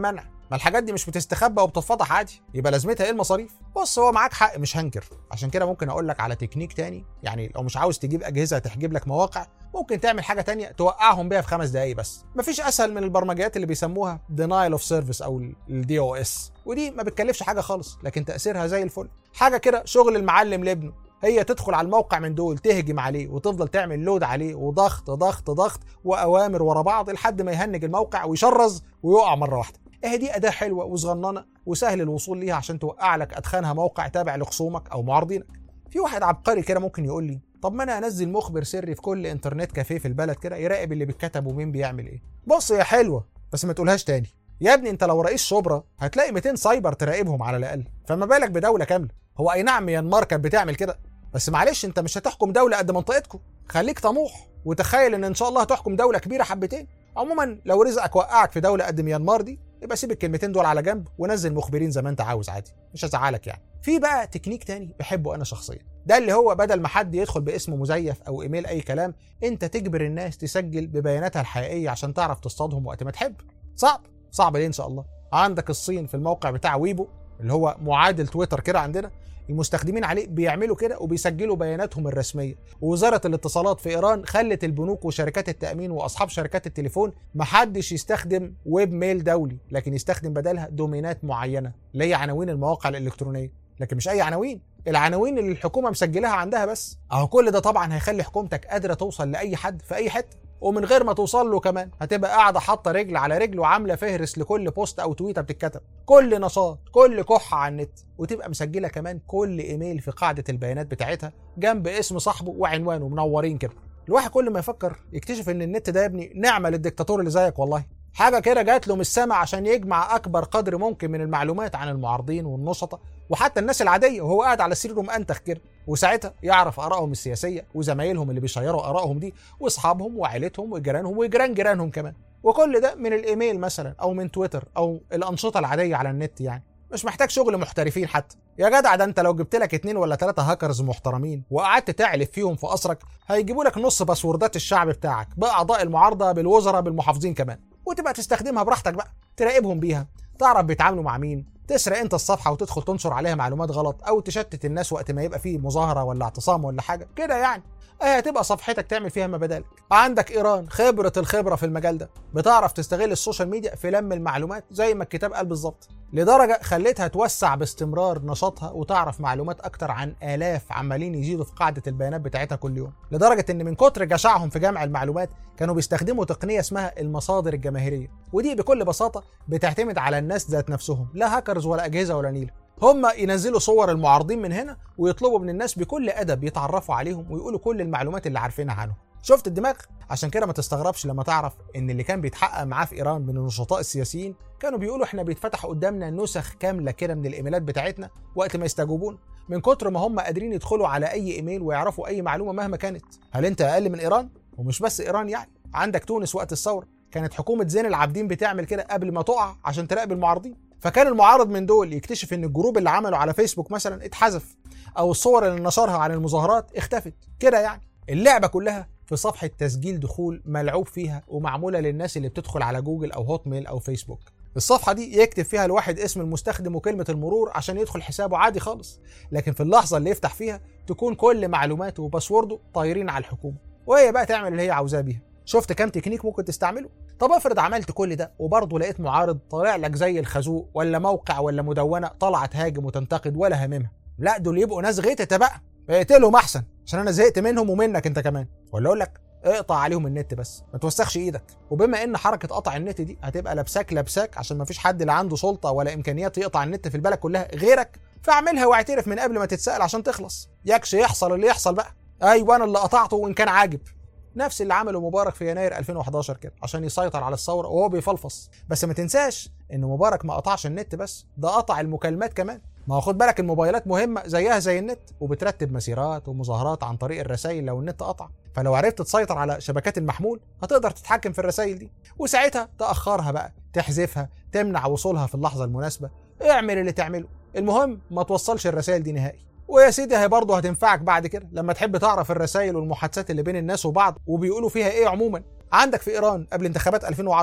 ما الحاجات دي مش بتستخبى وبتتفضح عادي يبقى لازمتها ايه المصاريف بص هو معاك حق مش هنكر عشان كده ممكن اقول لك على تكنيك تاني يعني لو مش عاوز تجيب اجهزه تحجب لك مواقع ممكن تعمل حاجه تانية توقعهم بيها في خمس دقايق بس مفيش اسهل من البرمجيات اللي بيسموها denial of service او الدي او اس ودي ما بتكلفش حاجه خالص لكن تاثيرها زي الفل حاجه كده شغل المعلم لابنه هي تدخل على الموقع من دول تهجم عليه وتفضل تعمل لود عليه وضغط ضغط ضغط واوامر ورا بعض لحد ما يهنج الموقع ويشرز ويقع مره واحده اهي دي اداه حلوه وصغننه وسهل الوصول ليها عشان توقع لك ادخنها موقع تابع لخصومك او معارضينك في واحد عبقري كده ممكن يقول لي طب ما انا انزل مخبر سري في كل انترنت كافيه في البلد كده يراقب اللي بيتكتب ومين بيعمل ايه بص هي حلوه بس ما تقولهاش تاني يا ابني انت لو رئيس شبرا هتلاقي 200 سايبر تراقبهم على الاقل فما بالك بدوله كامله هو اي نعم ميانمار كانت بتعمل كده بس معلش انت مش هتحكم دوله قد منطقتكم خليك طموح وتخيل ان ان شاء الله هتحكم دوله كبيره حبتين عموما لو رزقك وقعك في دوله قد ميانمار دي يبقى سيب الكلمتين دول على جنب ونزل مخبرين زي ما انت عاوز عادي مش هزعلك يعني في بقى تكنيك تاني بحبه انا شخصيا ده اللي هو بدل ما حد يدخل باسم مزيف او ايميل اي كلام انت تجبر الناس تسجل ببياناتها الحقيقيه عشان تعرف تصطادهم وقت ما تحب صعب صعب ليه ان شاء الله عندك الصين في الموقع بتاع ويبو اللي هو معادل تويتر كده عندنا المستخدمين عليه بيعملوا كده وبيسجلوا بياناتهم الرسميه ووزاره الاتصالات في ايران خلت البنوك وشركات التامين واصحاب شركات التليفون محدش يستخدم ويب ميل دولي لكن يستخدم بدلها دومينات معينه اللي هي عناوين المواقع الالكترونيه لكن مش اي عناوين العناوين اللي الحكومه مسجلاها عندها بس اهو كل ده طبعا هيخلي حكومتك قادره توصل لاي حد في اي حته ومن غير ما توصل له كمان هتبقى قاعده حاطه رجل على رجل وعامله فهرس لكل بوست او تويته بتتكتب كل نشاط كل كحه على النت وتبقى مسجله كمان كل ايميل في قاعده البيانات بتاعتها جنب اسم صاحبه وعنوانه منورين كده الواحد كل ما يفكر يكتشف ان النت ده يا ابني نعمه للدكتاتور اللي زيك والله حاجه كده جات له من السما عشان يجمع اكبر قدر ممكن من المعلومات عن المعارضين والنشطه وحتى الناس العاديه وهو قاعد على سريره مأنتخ كده وساعتها يعرف ارائهم السياسيه وزمايلهم اللي بيشيروا ارائهم دي واصحابهم وعائلتهم وجيرانهم وجيران جيرانهم كمان وكل ده من الايميل مثلا او من تويتر او الانشطه العاديه على النت يعني مش محتاج شغل محترفين حتى يا جدع ده انت لو جبت لك اتنين ولا تلاتة هاكرز محترمين وقعدت تعلف فيهم في قصرك هيجيبوا لك نص باسوردات الشعب بتاعك باعضاء المعارضه بالوزراء بالمحافظين كمان وتبقى تستخدمها براحتك بقى تراقبهم بيها تعرف بيتعاملوا مع مين تسرق انت الصفحه وتدخل تنشر عليها معلومات غلط او تشتت الناس وقت ما يبقى فيه مظاهره ولا اعتصام ولا حاجه كده يعني ايه هتبقى صفحتك تعمل فيها ما بدالك عندك ايران خبره الخبره في المجال ده بتعرف تستغل السوشيال ميديا في لم المعلومات زي ما الكتاب قال بالظبط لدرجه خليتها توسع باستمرار نشاطها وتعرف معلومات اكتر عن الاف عمالين يزيدوا في قاعده البيانات بتاعتها كل يوم لدرجه ان من كتر جشعهم في جمع المعلومات كانوا بيستخدموا تقنيه اسمها المصادر الجماهيريه ودي بكل بساطه بتعتمد على الناس ذات نفسهم لا هاكرز ولا اجهزه ولا نيله هم ينزلوا صور المعارضين من هنا ويطلبوا من الناس بكل ادب يتعرفوا عليهم ويقولوا كل المعلومات اللي عارفينها عنهم شفت الدماغ عشان كده ما تستغربش لما تعرف ان اللي كان بيتحقق معاه في ايران من النشطاء السياسيين كانوا بيقولوا احنا بيتفتح قدامنا نسخ كامله كده من الايميلات بتاعتنا وقت ما يستجوبون من كتر ما هم قادرين يدخلوا على اي ايميل ويعرفوا اي معلومه مهما كانت هل انت اقل من ايران ومش بس ايران يعني عندك تونس وقت الثوره كانت حكومه زين العابدين بتعمل كده قبل ما تقع عشان تراقب المعارضين فكان المعارض من دول يكتشف ان الجروب اللي عمله على فيسبوك مثلا اتحذف او الصور اللي نشرها عن المظاهرات اختفت كده يعني اللعبه كلها في صفحه تسجيل دخول ملعوب فيها ومعموله للناس اللي بتدخل على جوجل او هوت ميل او فيسبوك الصفحه دي يكتب فيها الواحد اسم المستخدم وكلمه المرور عشان يدخل حسابه عادي خالص لكن في اللحظه اللي يفتح فيها تكون كل معلوماته وباسورده طايرين على الحكومه وهي بقى تعمل اللي هي عاوزاه بيها شفت كام تكنيك ممكن تستعمله طب افرض عملت كل ده وبرضه لقيت معارض طالع لك زي الخازوق ولا موقع ولا مدونه طالعه تهاجم وتنتقد ولا هاممها لا دول يبقوا ناس غيتة بقى اقتلهم احسن عشان انا زهقت منهم ومنك انت كمان ولا اقول لك اقطع عليهم النت بس ما توسخش ايدك وبما ان حركه قطع النت دي هتبقى لابساك لابساك عشان ما فيش حد لا عنده سلطه ولا امكانيات يقطع النت في البلد كلها غيرك فاعملها واعترف من قبل ما تتسال عشان تخلص يكش يحصل اللي يحصل بقى ايوه انا اللي قطعته وان كان عاجب نفس اللي عمله مبارك في يناير 2011 كده عشان يسيطر على الثوره وهو بيفلفص بس ما تنساش ان مبارك ما قطعش النت بس ده قطع المكالمات كمان ما هو خد بالك الموبايلات مهمه زيها زي النت وبترتب مسيرات ومظاهرات عن طريق الرسائل لو النت قطع فلو عرفت تسيطر على شبكات المحمول هتقدر تتحكم في الرسائل دي وساعتها تاخرها بقى تحذفها تمنع وصولها في اللحظه المناسبه اعمل اللي تعمله المهم ما توصلش الرسائل دي نهائي ويا سيدي هي برضه هتنفعك بعد كده لما تحب تعرف الرسائل والمحادثات اللي بين الناس وبعض وبيقولوا فيها ايه عموما عندك في ايران قبل انتخابات 2010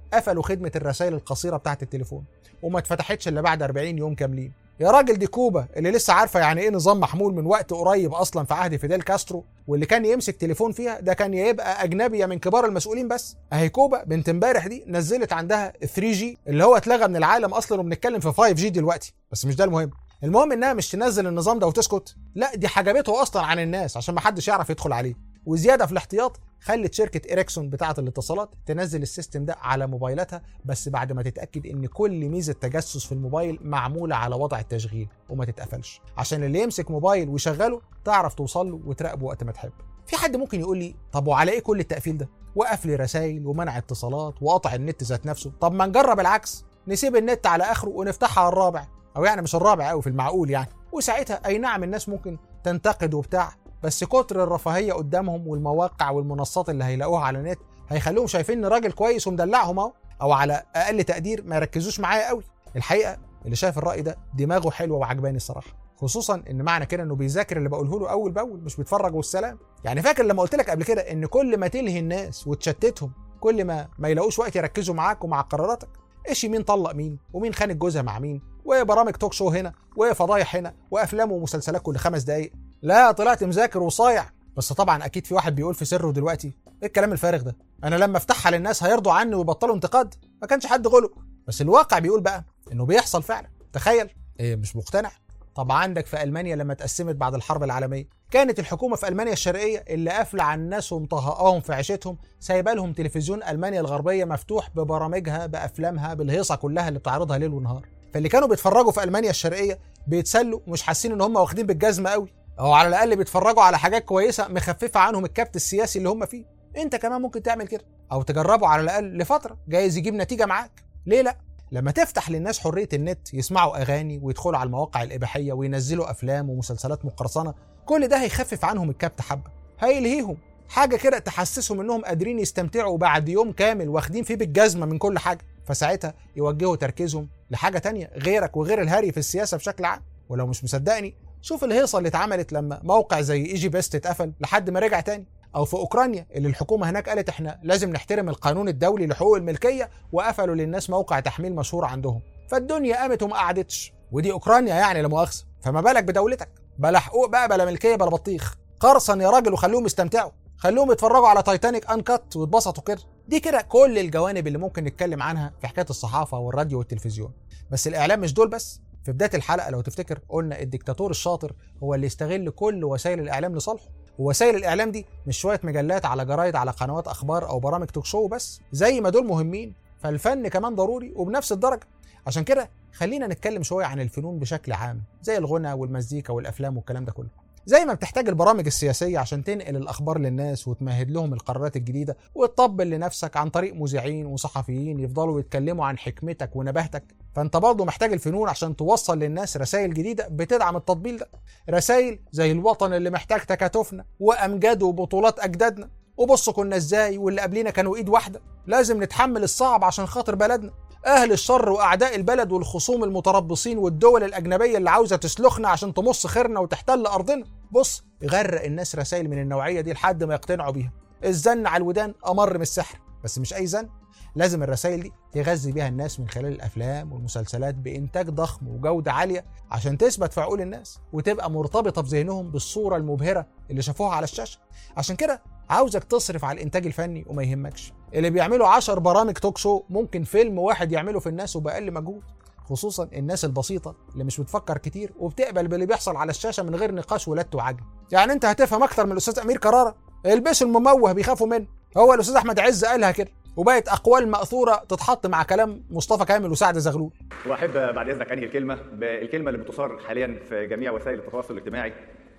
قفلوا خدمه الرسائل القصيره بتاعه التليفون وما اتفتحتش الا بعد 40 يوم كاملين يا راجل دي كوبا اللي لسه عارفه يعني ايه نظام محمول من وقت قريب اصلا في عهد فيديل كاسترو واللي كان يمسك تليفون فيها ده كان يبقى اجنبي يا من كبار المسؤولين بس اهي كوبا بنت امبارح دي نزلت عندها 3 جي اللي هو اتلغى من العالم اصلا وبنتكلم في 5 جي دلوقتي بس مش ده المهم المهم انها مش تنزل النظام ده وتسكت لا دي حجبته اصلا عن الناس عشان ما حدش يعرف يدخل عليه وزياده في الاحتياط خلت شركه اريكسون بتاعه الاتصالات تنزل السيستم ده على موبايلاتها بس بعد ما تتاكد ان كل ميزه تجسس في الموبايل معموله على وضع التشغيل وما تتقفلش عشان اللي يمسك موبايل ويشغله تعرف توصل له وتراقبه وقت ما تحب في حد ممكن يقول لي طب وعلى ايه كل التقفيل ده وقفل رسائل ومنع اتصالات وقطع النت ذات نفسه طب ما نجرب العكس نسيب النت على اخره ونفتحها على الرابع او يعني مش الرابع قوي في المعقول يعني وساعتها اي نعم الناس ممكن تنتقد وبتاع بس كتر الرفاهيه قدامهم والمواقع والمنصات اللي هيلاقوها على النت هيخليهم شايفين ان راجل كويس ومدلعهم اهو او على اقل تقدير ما يركزوش معايا قوي الحقيقه اللي شايف الراي ده دماغه حلوه وعجباني الصراحه خصوصا ان معنى كده انه بيذاكر اللي بقوله له اول باول مش بيتفرج والسلام يعني فاكر لما قلت لك قبل كده ان كل ما تلهي الناس وتشتتهم كل ما ما يلاقوش وقت يركزوا معاك ومع قراراتك ايش مين طلق مين ومين خانت جوزها مع مين وبرامج توك شو هنا وفضايح هنا وافلام ومسلسلات كل خمس دقايق لا طلعت مذاكر وصايع بس طبعا اكيد في واحد بيقول في سره دلوقتي ايه الكلام الفارغ ده انا لما افتحها للناس هيرضوا عني ويبطلوا انتقاد ما كانش حد غلق بس الواقع بيقول بقى انه بيحصل فعلا تخيل ايه مش مقتنع طب عندك في المانيا لما اتقسمت بعد الحرب العالميه كانت الحكومه في المانيا الشرقيه اللي قافله على الناس ومطهقاهم في عيشتهم سايبه لهم تلفزيون المانيا الغربيه مفتوح ببرامجها بافلامها بالهيصه كلها اللي بتعرضها ليل ونهار فاللي كانوا بيتفرجوا في المانيا الشرقيه بيتسلوا ومش حاسين ان هم واخدين بالجزمه قوي او على الاقل بيتفرجوا على حاجات كويسه مخففه عنهم الكبت السياسي اللي هم فيه انت كمان ممكن تعمل كده او تجربه على الاقل لفتره جايز يجيب نتيجه معاك ليه لا لما تفتح للناس حريه النت يسمعوا اغاني ويدخلوا على المواقع الاباحيه وينزلوا افلام ومسلسلات مقرصنه كل ده هيخفف عنهم الكبت حبه هيلهيهم حاجه كده تحسسهم انهم قادرين يستمتعوا بعد يوم كامل واخدين فيه بالجزمه من كل حاجه فساعتها يوجهوا تركيزهم لحاجه تانية غيرك وغير الهري في السياسه بشكل عام ولو مش مصدقني شوف الهيصه اللي اتعملت لما موقع زي ايجي بيست اتقفل لحد ما رجع تاني او في اوكرانيا اللي الحكومه هناك قالت احنا لازم نحترم القانون الدولي لحقوق الملكيه وقفلوا للناس موقع تحميل مشهور عندهم فالدنيا قامت وما قعدتش ودي اوكرانيا يعني لا مؤاخذه فما بالك بدولتك بلا حقوق بقى بلا ملكيه بلا بطيخ قرصن يا راجل وخلوهم يستمتعوا خلوهم يتفرجوا على تايتانيك انكت ويتبسطوا كده دي كده كل الجوانب اللي ممكن نتكلم عنها في حكايه الصحافه والراديو والتلفزيون بس الاعلام مش دول بس في بدايه الحلقه لو تفتكر قلنا الدكتاتور الشاطر هو اللي يستغل كل وسائل الاعلام لصالحه ووسائل الاعلام دي مش شويه مجلات على جرايد على قنوات اخبار او برامج توك شو بس زي ما دول مهمين فالفن كمان ضروري وبنفس الدرجه عشان كده خلينا نتكلم شويه عن الفنون بشكل عام زي الغنى والمزيكا والافلام والكلام ده كله زي ما بتحتاج البرامج السياسية عشان تنقل الأخبار للناس وتمهد لهم القرارات الجديدة وتطبل لنفسك عن طريق مذيعين وصحفيين يفضلوا يتكلموا عن حكمتك ونباهتك فأنت برضه محتاج الفنون عشان توصل للناس رسائل جديدة بتدعم التطبيل ده رسائل زي الوطن اللي محتاج تكاتفنا وأمجاد وبطولات أجدادنا وبصوا كنا ازاي واللي قبلينا كانوا ايد واحده لازم نتحمل الصعب عشان خاطر بلدنا اهل الشر واعداء البلد والخصوم المتربصين والدول الاجنبيه اللي عاوزه تسلخنا عشان تمص خيرنا وتحتل ارضنا بص غرق الناس رسائل من النوعيه دي لحد ما يقتنعوا بيها الزن على الودان امر من السحر بس مش اي زن لازم الرسائل دي تغذي بيها الناس من خلال الافلام والمسلسلات بانتاج ضخم وجوده عاليه عشان تثبت في عقول الناس وتبقى مرتبطه في ذهنهم بالصوره المبهره اللي شافوها على الشاشه عشان كده عاوزك تصرف على الانتاج الفني وما يهمكش اللي بيعملوا 10 برامج توك شو ممكن فيلم واحد يعمله في الناس وباقل مجهود خصوصا الناس البسيطة اللي مش بتفكر كتير وبتقبل باللي بيحصل على الشاشة من غير نقاش ولت وعجل يعني انت هتفهم اكتر من الاستاذ امير كرارة البسوا المموه بيخافوا منه هو الاستاذ احمد عز قالها كده وبقت اقوال ماثوره تتحط مع كلام مصطفى كامل وسعد زغلول واحب بعد اذنك انهي الكلمه بالكلمه اللي بتثار حاليا في جميع وسائل التواصل الاجتماعي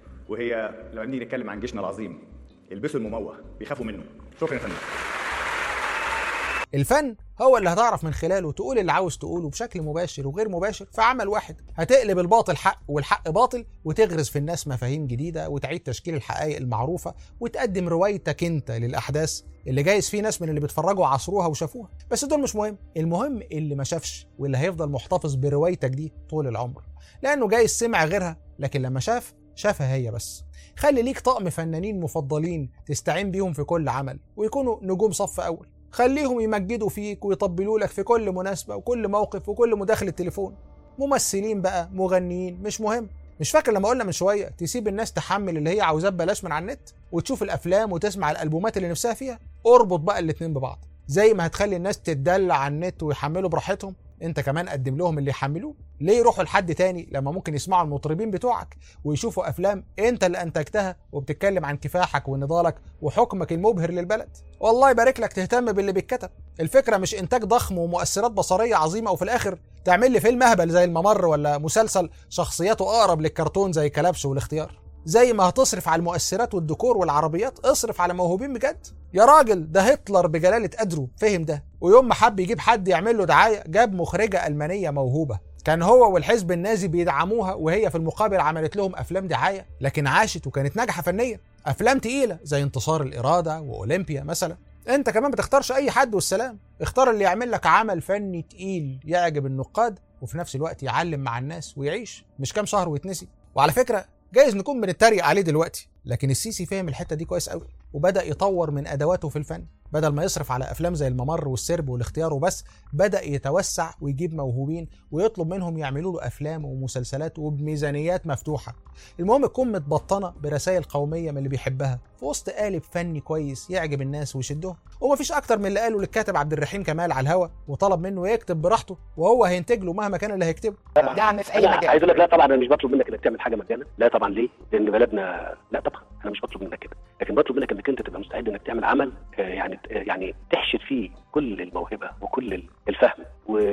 وهي لو نيجي نتكلم عن جيشنا العظيم البسوا المموه بيخافوا منه شكرا يا فندم الفن هو اللي هتعرف من خلاله تقول اللي عاوز تقوله بشكل مباشر وغير مباشر في عمل واحد هتقلب الباطل حق والحق باطل وتغرس في الناس مفاهيم جديدة وتعيد تشكيل الحقائق المعروفة وتقدم روايتك انت للأحداث اللي جايز في ناس من اللي بيتفرجوا عصروها وشافوها بس دول مش مهم المهم اللي ما شافش واللي هيفضل محتفظ بروايتك دي طول العمر لأنه جايز سمع غيرها لكن لما شاف شافها هي بس خلي ليك طقم فنانين مفضلين تستعين بيهم في كل عمل ويكونوا نجوم صف أول خليهم يمجدوا فيك ويطبلوا لك في كل مناسبة وكل موقف وكل مداخلة تليفون ممثلين بقى مغنيين مش مهم مش فاكر لما قلنا من شويه تسيب الناس تحمل اللي هي عاوزاه ببلاش من على النت وتشوف الافلام وتسمع الالبومات اللي نفسها فيها اربط بقى الاتنين ببعض زي ما هتخلي الناس تتدلع على النت ويحملوا براحتهم انت كمان قدم لهم اللي يحملوه ليه يروحوا لحد تاني لما ممكن يسمعوا المطربين بتوعك ويشوفوا افلام انت اللي انتجتها وبتتكلم عن كفاحك ونضالك وحكمك المبهر للبلد والله يبارك لك تهتم باللي بيتكتب الفكره مش انتاج ضخم ومؤثرات بصريه عظيمه وفي الاخر تعمل لي فيلم اهبل زي الممر ولا مسلسل شخصياته اقرب للكرتون زي كلبش والاختيار زي ما هتصرف على المؤثرات والديكور والعربيات اصرف على موهوبين بجد يا راجل ده هتلر بجلالة قدره فهم ده ويوم ما حب يجيب حد يعمل له دعاية جاب مخرجة ألمانية موهوبة كان هو والحزب النازي بيدعموها وهي في المقابل عملت لهم أفلام دعاية لكن عاشت وكانت ناجحة فنيا أفلام تقيلة زي انتصار الإرادة وأولمبيا مثلا انت كمان بتختارش اي حد والسلام اختار اللي يعمل لك عمل فني تقيل يعجب النقاد وفي نفس الوقت يعلم مع الناس ويعيش مش كام شهر ويتنسي وعلى فكره جايز نكون بنتريق عليه دلوقتي لكن السيسي فهم الحته دي كويس قوي وبدا يطور من ادواته في الفن بدل ما يصرف على افلام زي الممر والسرب والاختيار وبس بدا يتوسع ويجيب موهوبين ويطلب منهم يعملوا له افلام ومسلسلات وبميزانيات مفتوحه المهم تكون متبطنه برسائل قوميه من اللي بيحبها في وسط قالب فني كويس يعجب الناس ويشدهم ومفيش اكتر من اللي قاله للكاتب عبد الرحيم كمال على الهوا وطلب منه يكتب براحته وهو هينتج له مهما كان اللي هيكتبه دعم في اي انا مجال عايز اقول لك لا طبعا انا مش بطلب منك انك تعمل حاجه مجانا لا طبعا ليه؟ لان بلدنا لا طبعا انا مش بطلب منك كده لكن بطلب منك انك انت تبقى مستعد انك تعمل عمل آه، يعني آه، يعني تحشد فيه كل الموهبه وكل الفهم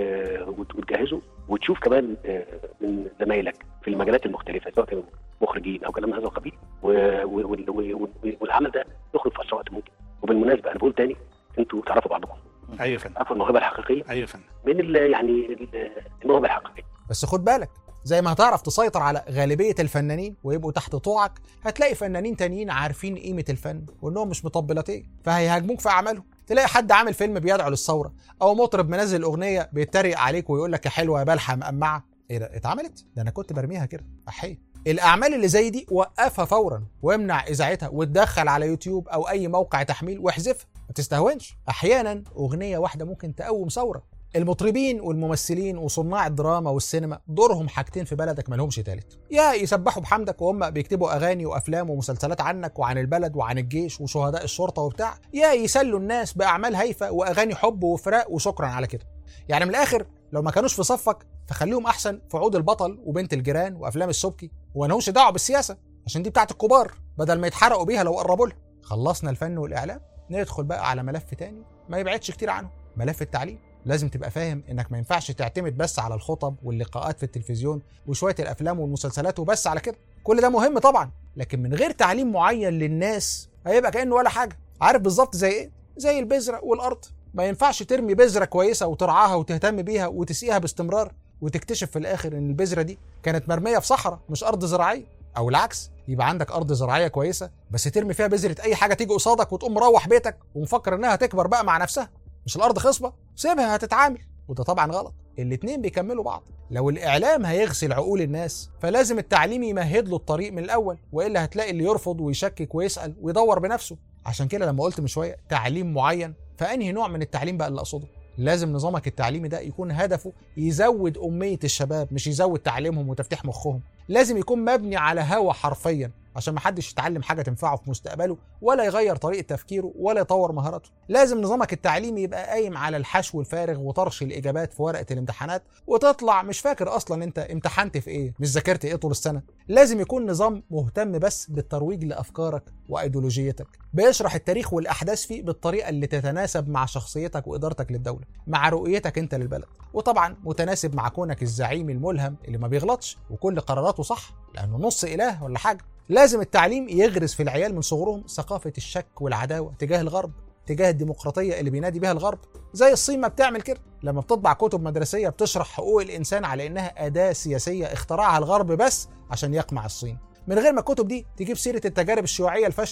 و- وت- وتجهزه وتشوف كمان آه، من زمايلك في المجالات المختلفه سواء كانوا مخرجين او كلام من هذا القبيل و- و- وال- و- و- والعمل ده يخرج في اسرع وقت ممكن وبالمناسبه انا بقول تاني انتوا تعرفوا بعضكم ايوه يا فندم تعرفوا الموهبه الحقيقيه ايوه يا فندم من ال- يعني ال- الموهبه الحقيقيه بس خد بالك زي ما هتعرف تسيطر على غالبية الفنانين ويبقوا تحت طوعك هتلاقي فنانين تانيين عارفين قيمة الفن وانهم مش مطبلاتين فهيهاجموك في اعمالهم تلاقي حد عامل فيلم بيدعو للثورة او مطرب منزل اغنية بيتريق عليك ويقول لك يا حلوة يا بلحة مقمعة ايه ده اتعملت ده انا كنت برميها كده احيه الاعمال اللي زي دي وقفها فورا وامنع اذاعتها وتدخل على يوتيوب او اي موقع تحميل واحذفها ما تستهونش احيانا اغنيه واحده ممكن تقوم ثوره المطربين والممثلين وصناع الدراما والسينما دورهم حاجتين في بلدك مالهمش تالت يا يسبحوا بحمدك وهم بيكتبوا اغاني وافلام ومسلسلات عنك وعن البلد وعن الجيش وشهداء الشرطه وبتاع يا يسلوا الناس باعمال هايفه واغاني حب وفراق وشكرا على كده يعني من الاخر لو ما كانوش في صفك فخليهم احسن في عود البطل وبنت الجيران وافلام السبكي ومالهمش دعوه بالسياسه عشان دي بتاعت الكبار بدل ما يتحرقوا بيها لو قربوا لها خلصنا الفن والاعلام ندخل بقى على ملف تاني ما يبعدش كتير عنه ملف التعليم لازم تبقى فاهم انك ما ينفعش تعتمد بس على الخطب واللقاءات في التلفزيون وشويه الافلام والمسلسلات وبس على كده كل ده مهم طبعا لكن من غير تعليم معين للناس هيبقى كانه ولا حاجه عارف بالظبط زي ايه زي البذره والارض ما ينفعش ترمي بذره كويسه وترعاها وتهتم بيها وتسقيها باستمرار وتكتشف في الاخر ان البذره دي كانت مرميه في صحراء مش ارض زراعيه او العكس يبقى عندك ارض زراعيه كويسه بس ترمي فيها بذره اي حاجه تيجي قصادك وتقوم مروح بيتك ومفكر انها تكبر بقى مع نفسها مش الارض خصبه سيبها هتتعامل وده طبعا غلط الاتنين بيكملوا بعض لو الاعلام هيغسل عقول الناس فلازم التعليم يمهد له الطريق من الاول والا هتلاقي اللي يرفض ويشكك ويسال ويدور بنفسه عشان كده لما قلت من شويه تعليم معين فانهي نوع من التعليم بقى اللي اقصده لازم نظامك التعليمي ده يكون هدفه يزود أمية الشباب مش يزود تعليمهم وتفتيح مخهم لازم يكون مبني على هوى حرفيا عشان محدش يتعلم حاجة تنفعه في مستقبله ولا يغير طريقة تفكيره ولا يطور مهاراته لازم نظامك التعليمي يبقى قايم على الحشو الفارغ وطرش الإجابات في ورقة الامتحانات وتطلع مش فاكر أصلا أنت امتحنت في إيه مش ذاكرت إيه طول السنة لازم يكون نظام مهتم بس بالترويج لأفكارك وأيديولوجيتك بيشرح التاريخ والأحداث فيه بالطريقة اللي تتناسب مع شخصيتك وإدارتك للدولة مع رؤيتك أنت للبلد وطبعا متناسب مع كونك الزعيم الملهم اللي ما بيغلطش وكل قراراته صح لأنه نص إله ولا حاجة لازم التعليم يغرس في العيال من صغرهم ثقافة الشك والعداوة تجاه الغرب تجاه الديمقراطية اللي بينادي بيها الغرب زي الصين ما بتعمل كده لما بتطبع كتب مدرسية بتشرح حقوق الإنسان على إنها أداة سياسية اخترعها الغرب بس عشان يقمع الصين من غير ما الكتب دي تجيب سيرة التجارب الشيوعية الفاشلة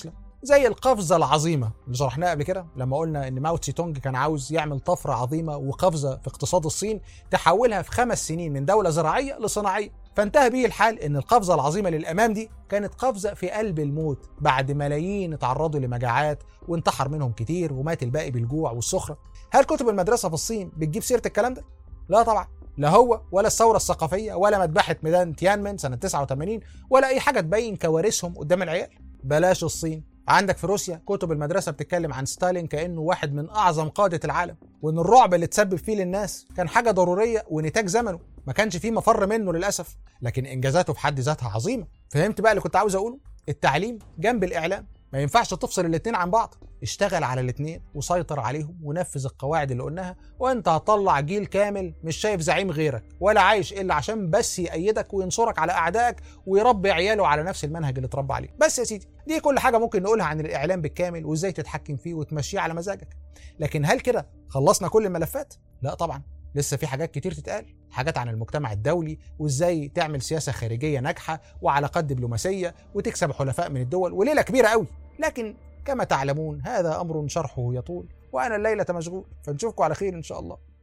زي القفزه العظيمه اللي شرحناها قبل كده لما قلنا ان ماو تسي تونج كان عاوز يعمل طفره عظيمه وقفزه في اقتصاد الصين تحولها في خمس سنين من دوله زراعيه لصناعيه فانتهى به الحال ان القفزه العظيمه للامام دي كانت قفزه في قلب الموت بعد ملايين اتعرضوا لمجاعات وانتحر منهم كتير ومات الباقي بالجوع والسخره هل كتب المدرسه في الصين بتجيب سيره الكلام ده لا طبعا لا هو ولا الثوره الثقافيه ولا مذبحه ميدان تيانمن سنه 89 ولا اي حاجه تبين كوارثهم قدام العيال بلاش الصين عندك في روسيا كتب المدرسه بتتكلم عن ستالين كانه واحد من اعظم قاده العالم وان الرعب اللي تسبب فيه للناس كان حاجه ضروريه ونتاج زمنه ما كانش فيه مفر منه للاسف لكن انجازاته في حد ذاتها عظيمه فهمت بقى اللي كنت عاوز اقوله التعليم جنب الاعلام ما ينفعش تفصل الاتنين عن بعض اشتغل على الاتنين وسيطر عليهم ونفذ القواعد اللي قلناها وانت هتطلع جيل كامل مش شايف زعيم غيرك ولا عايش الا عشان بس يأيدك وينصرك على اعدائك ويربي عياله على نفس المنهج اللي اتربى عليه بس يا سيدي دي كل حاجه ممكن نقولها عن الاعلام بالكامل وازاي تتحكم فيه وتمشيه على مزاجك لكن هل كده خلصنا كل الملفات لا طبعا لسه في حاجات كتير تتقال حاجات عن المجتمع الدولي وازاي تعمل سياسه خارجيه ناجحه وعلاقات دبلوماسيه وتكسب حلفاء من الدول وليله كبيره قوي لكن كما تعلمون هذا امر شرحه يطول وانا الليله مشغول فنشوفكم على خير ان شاء الله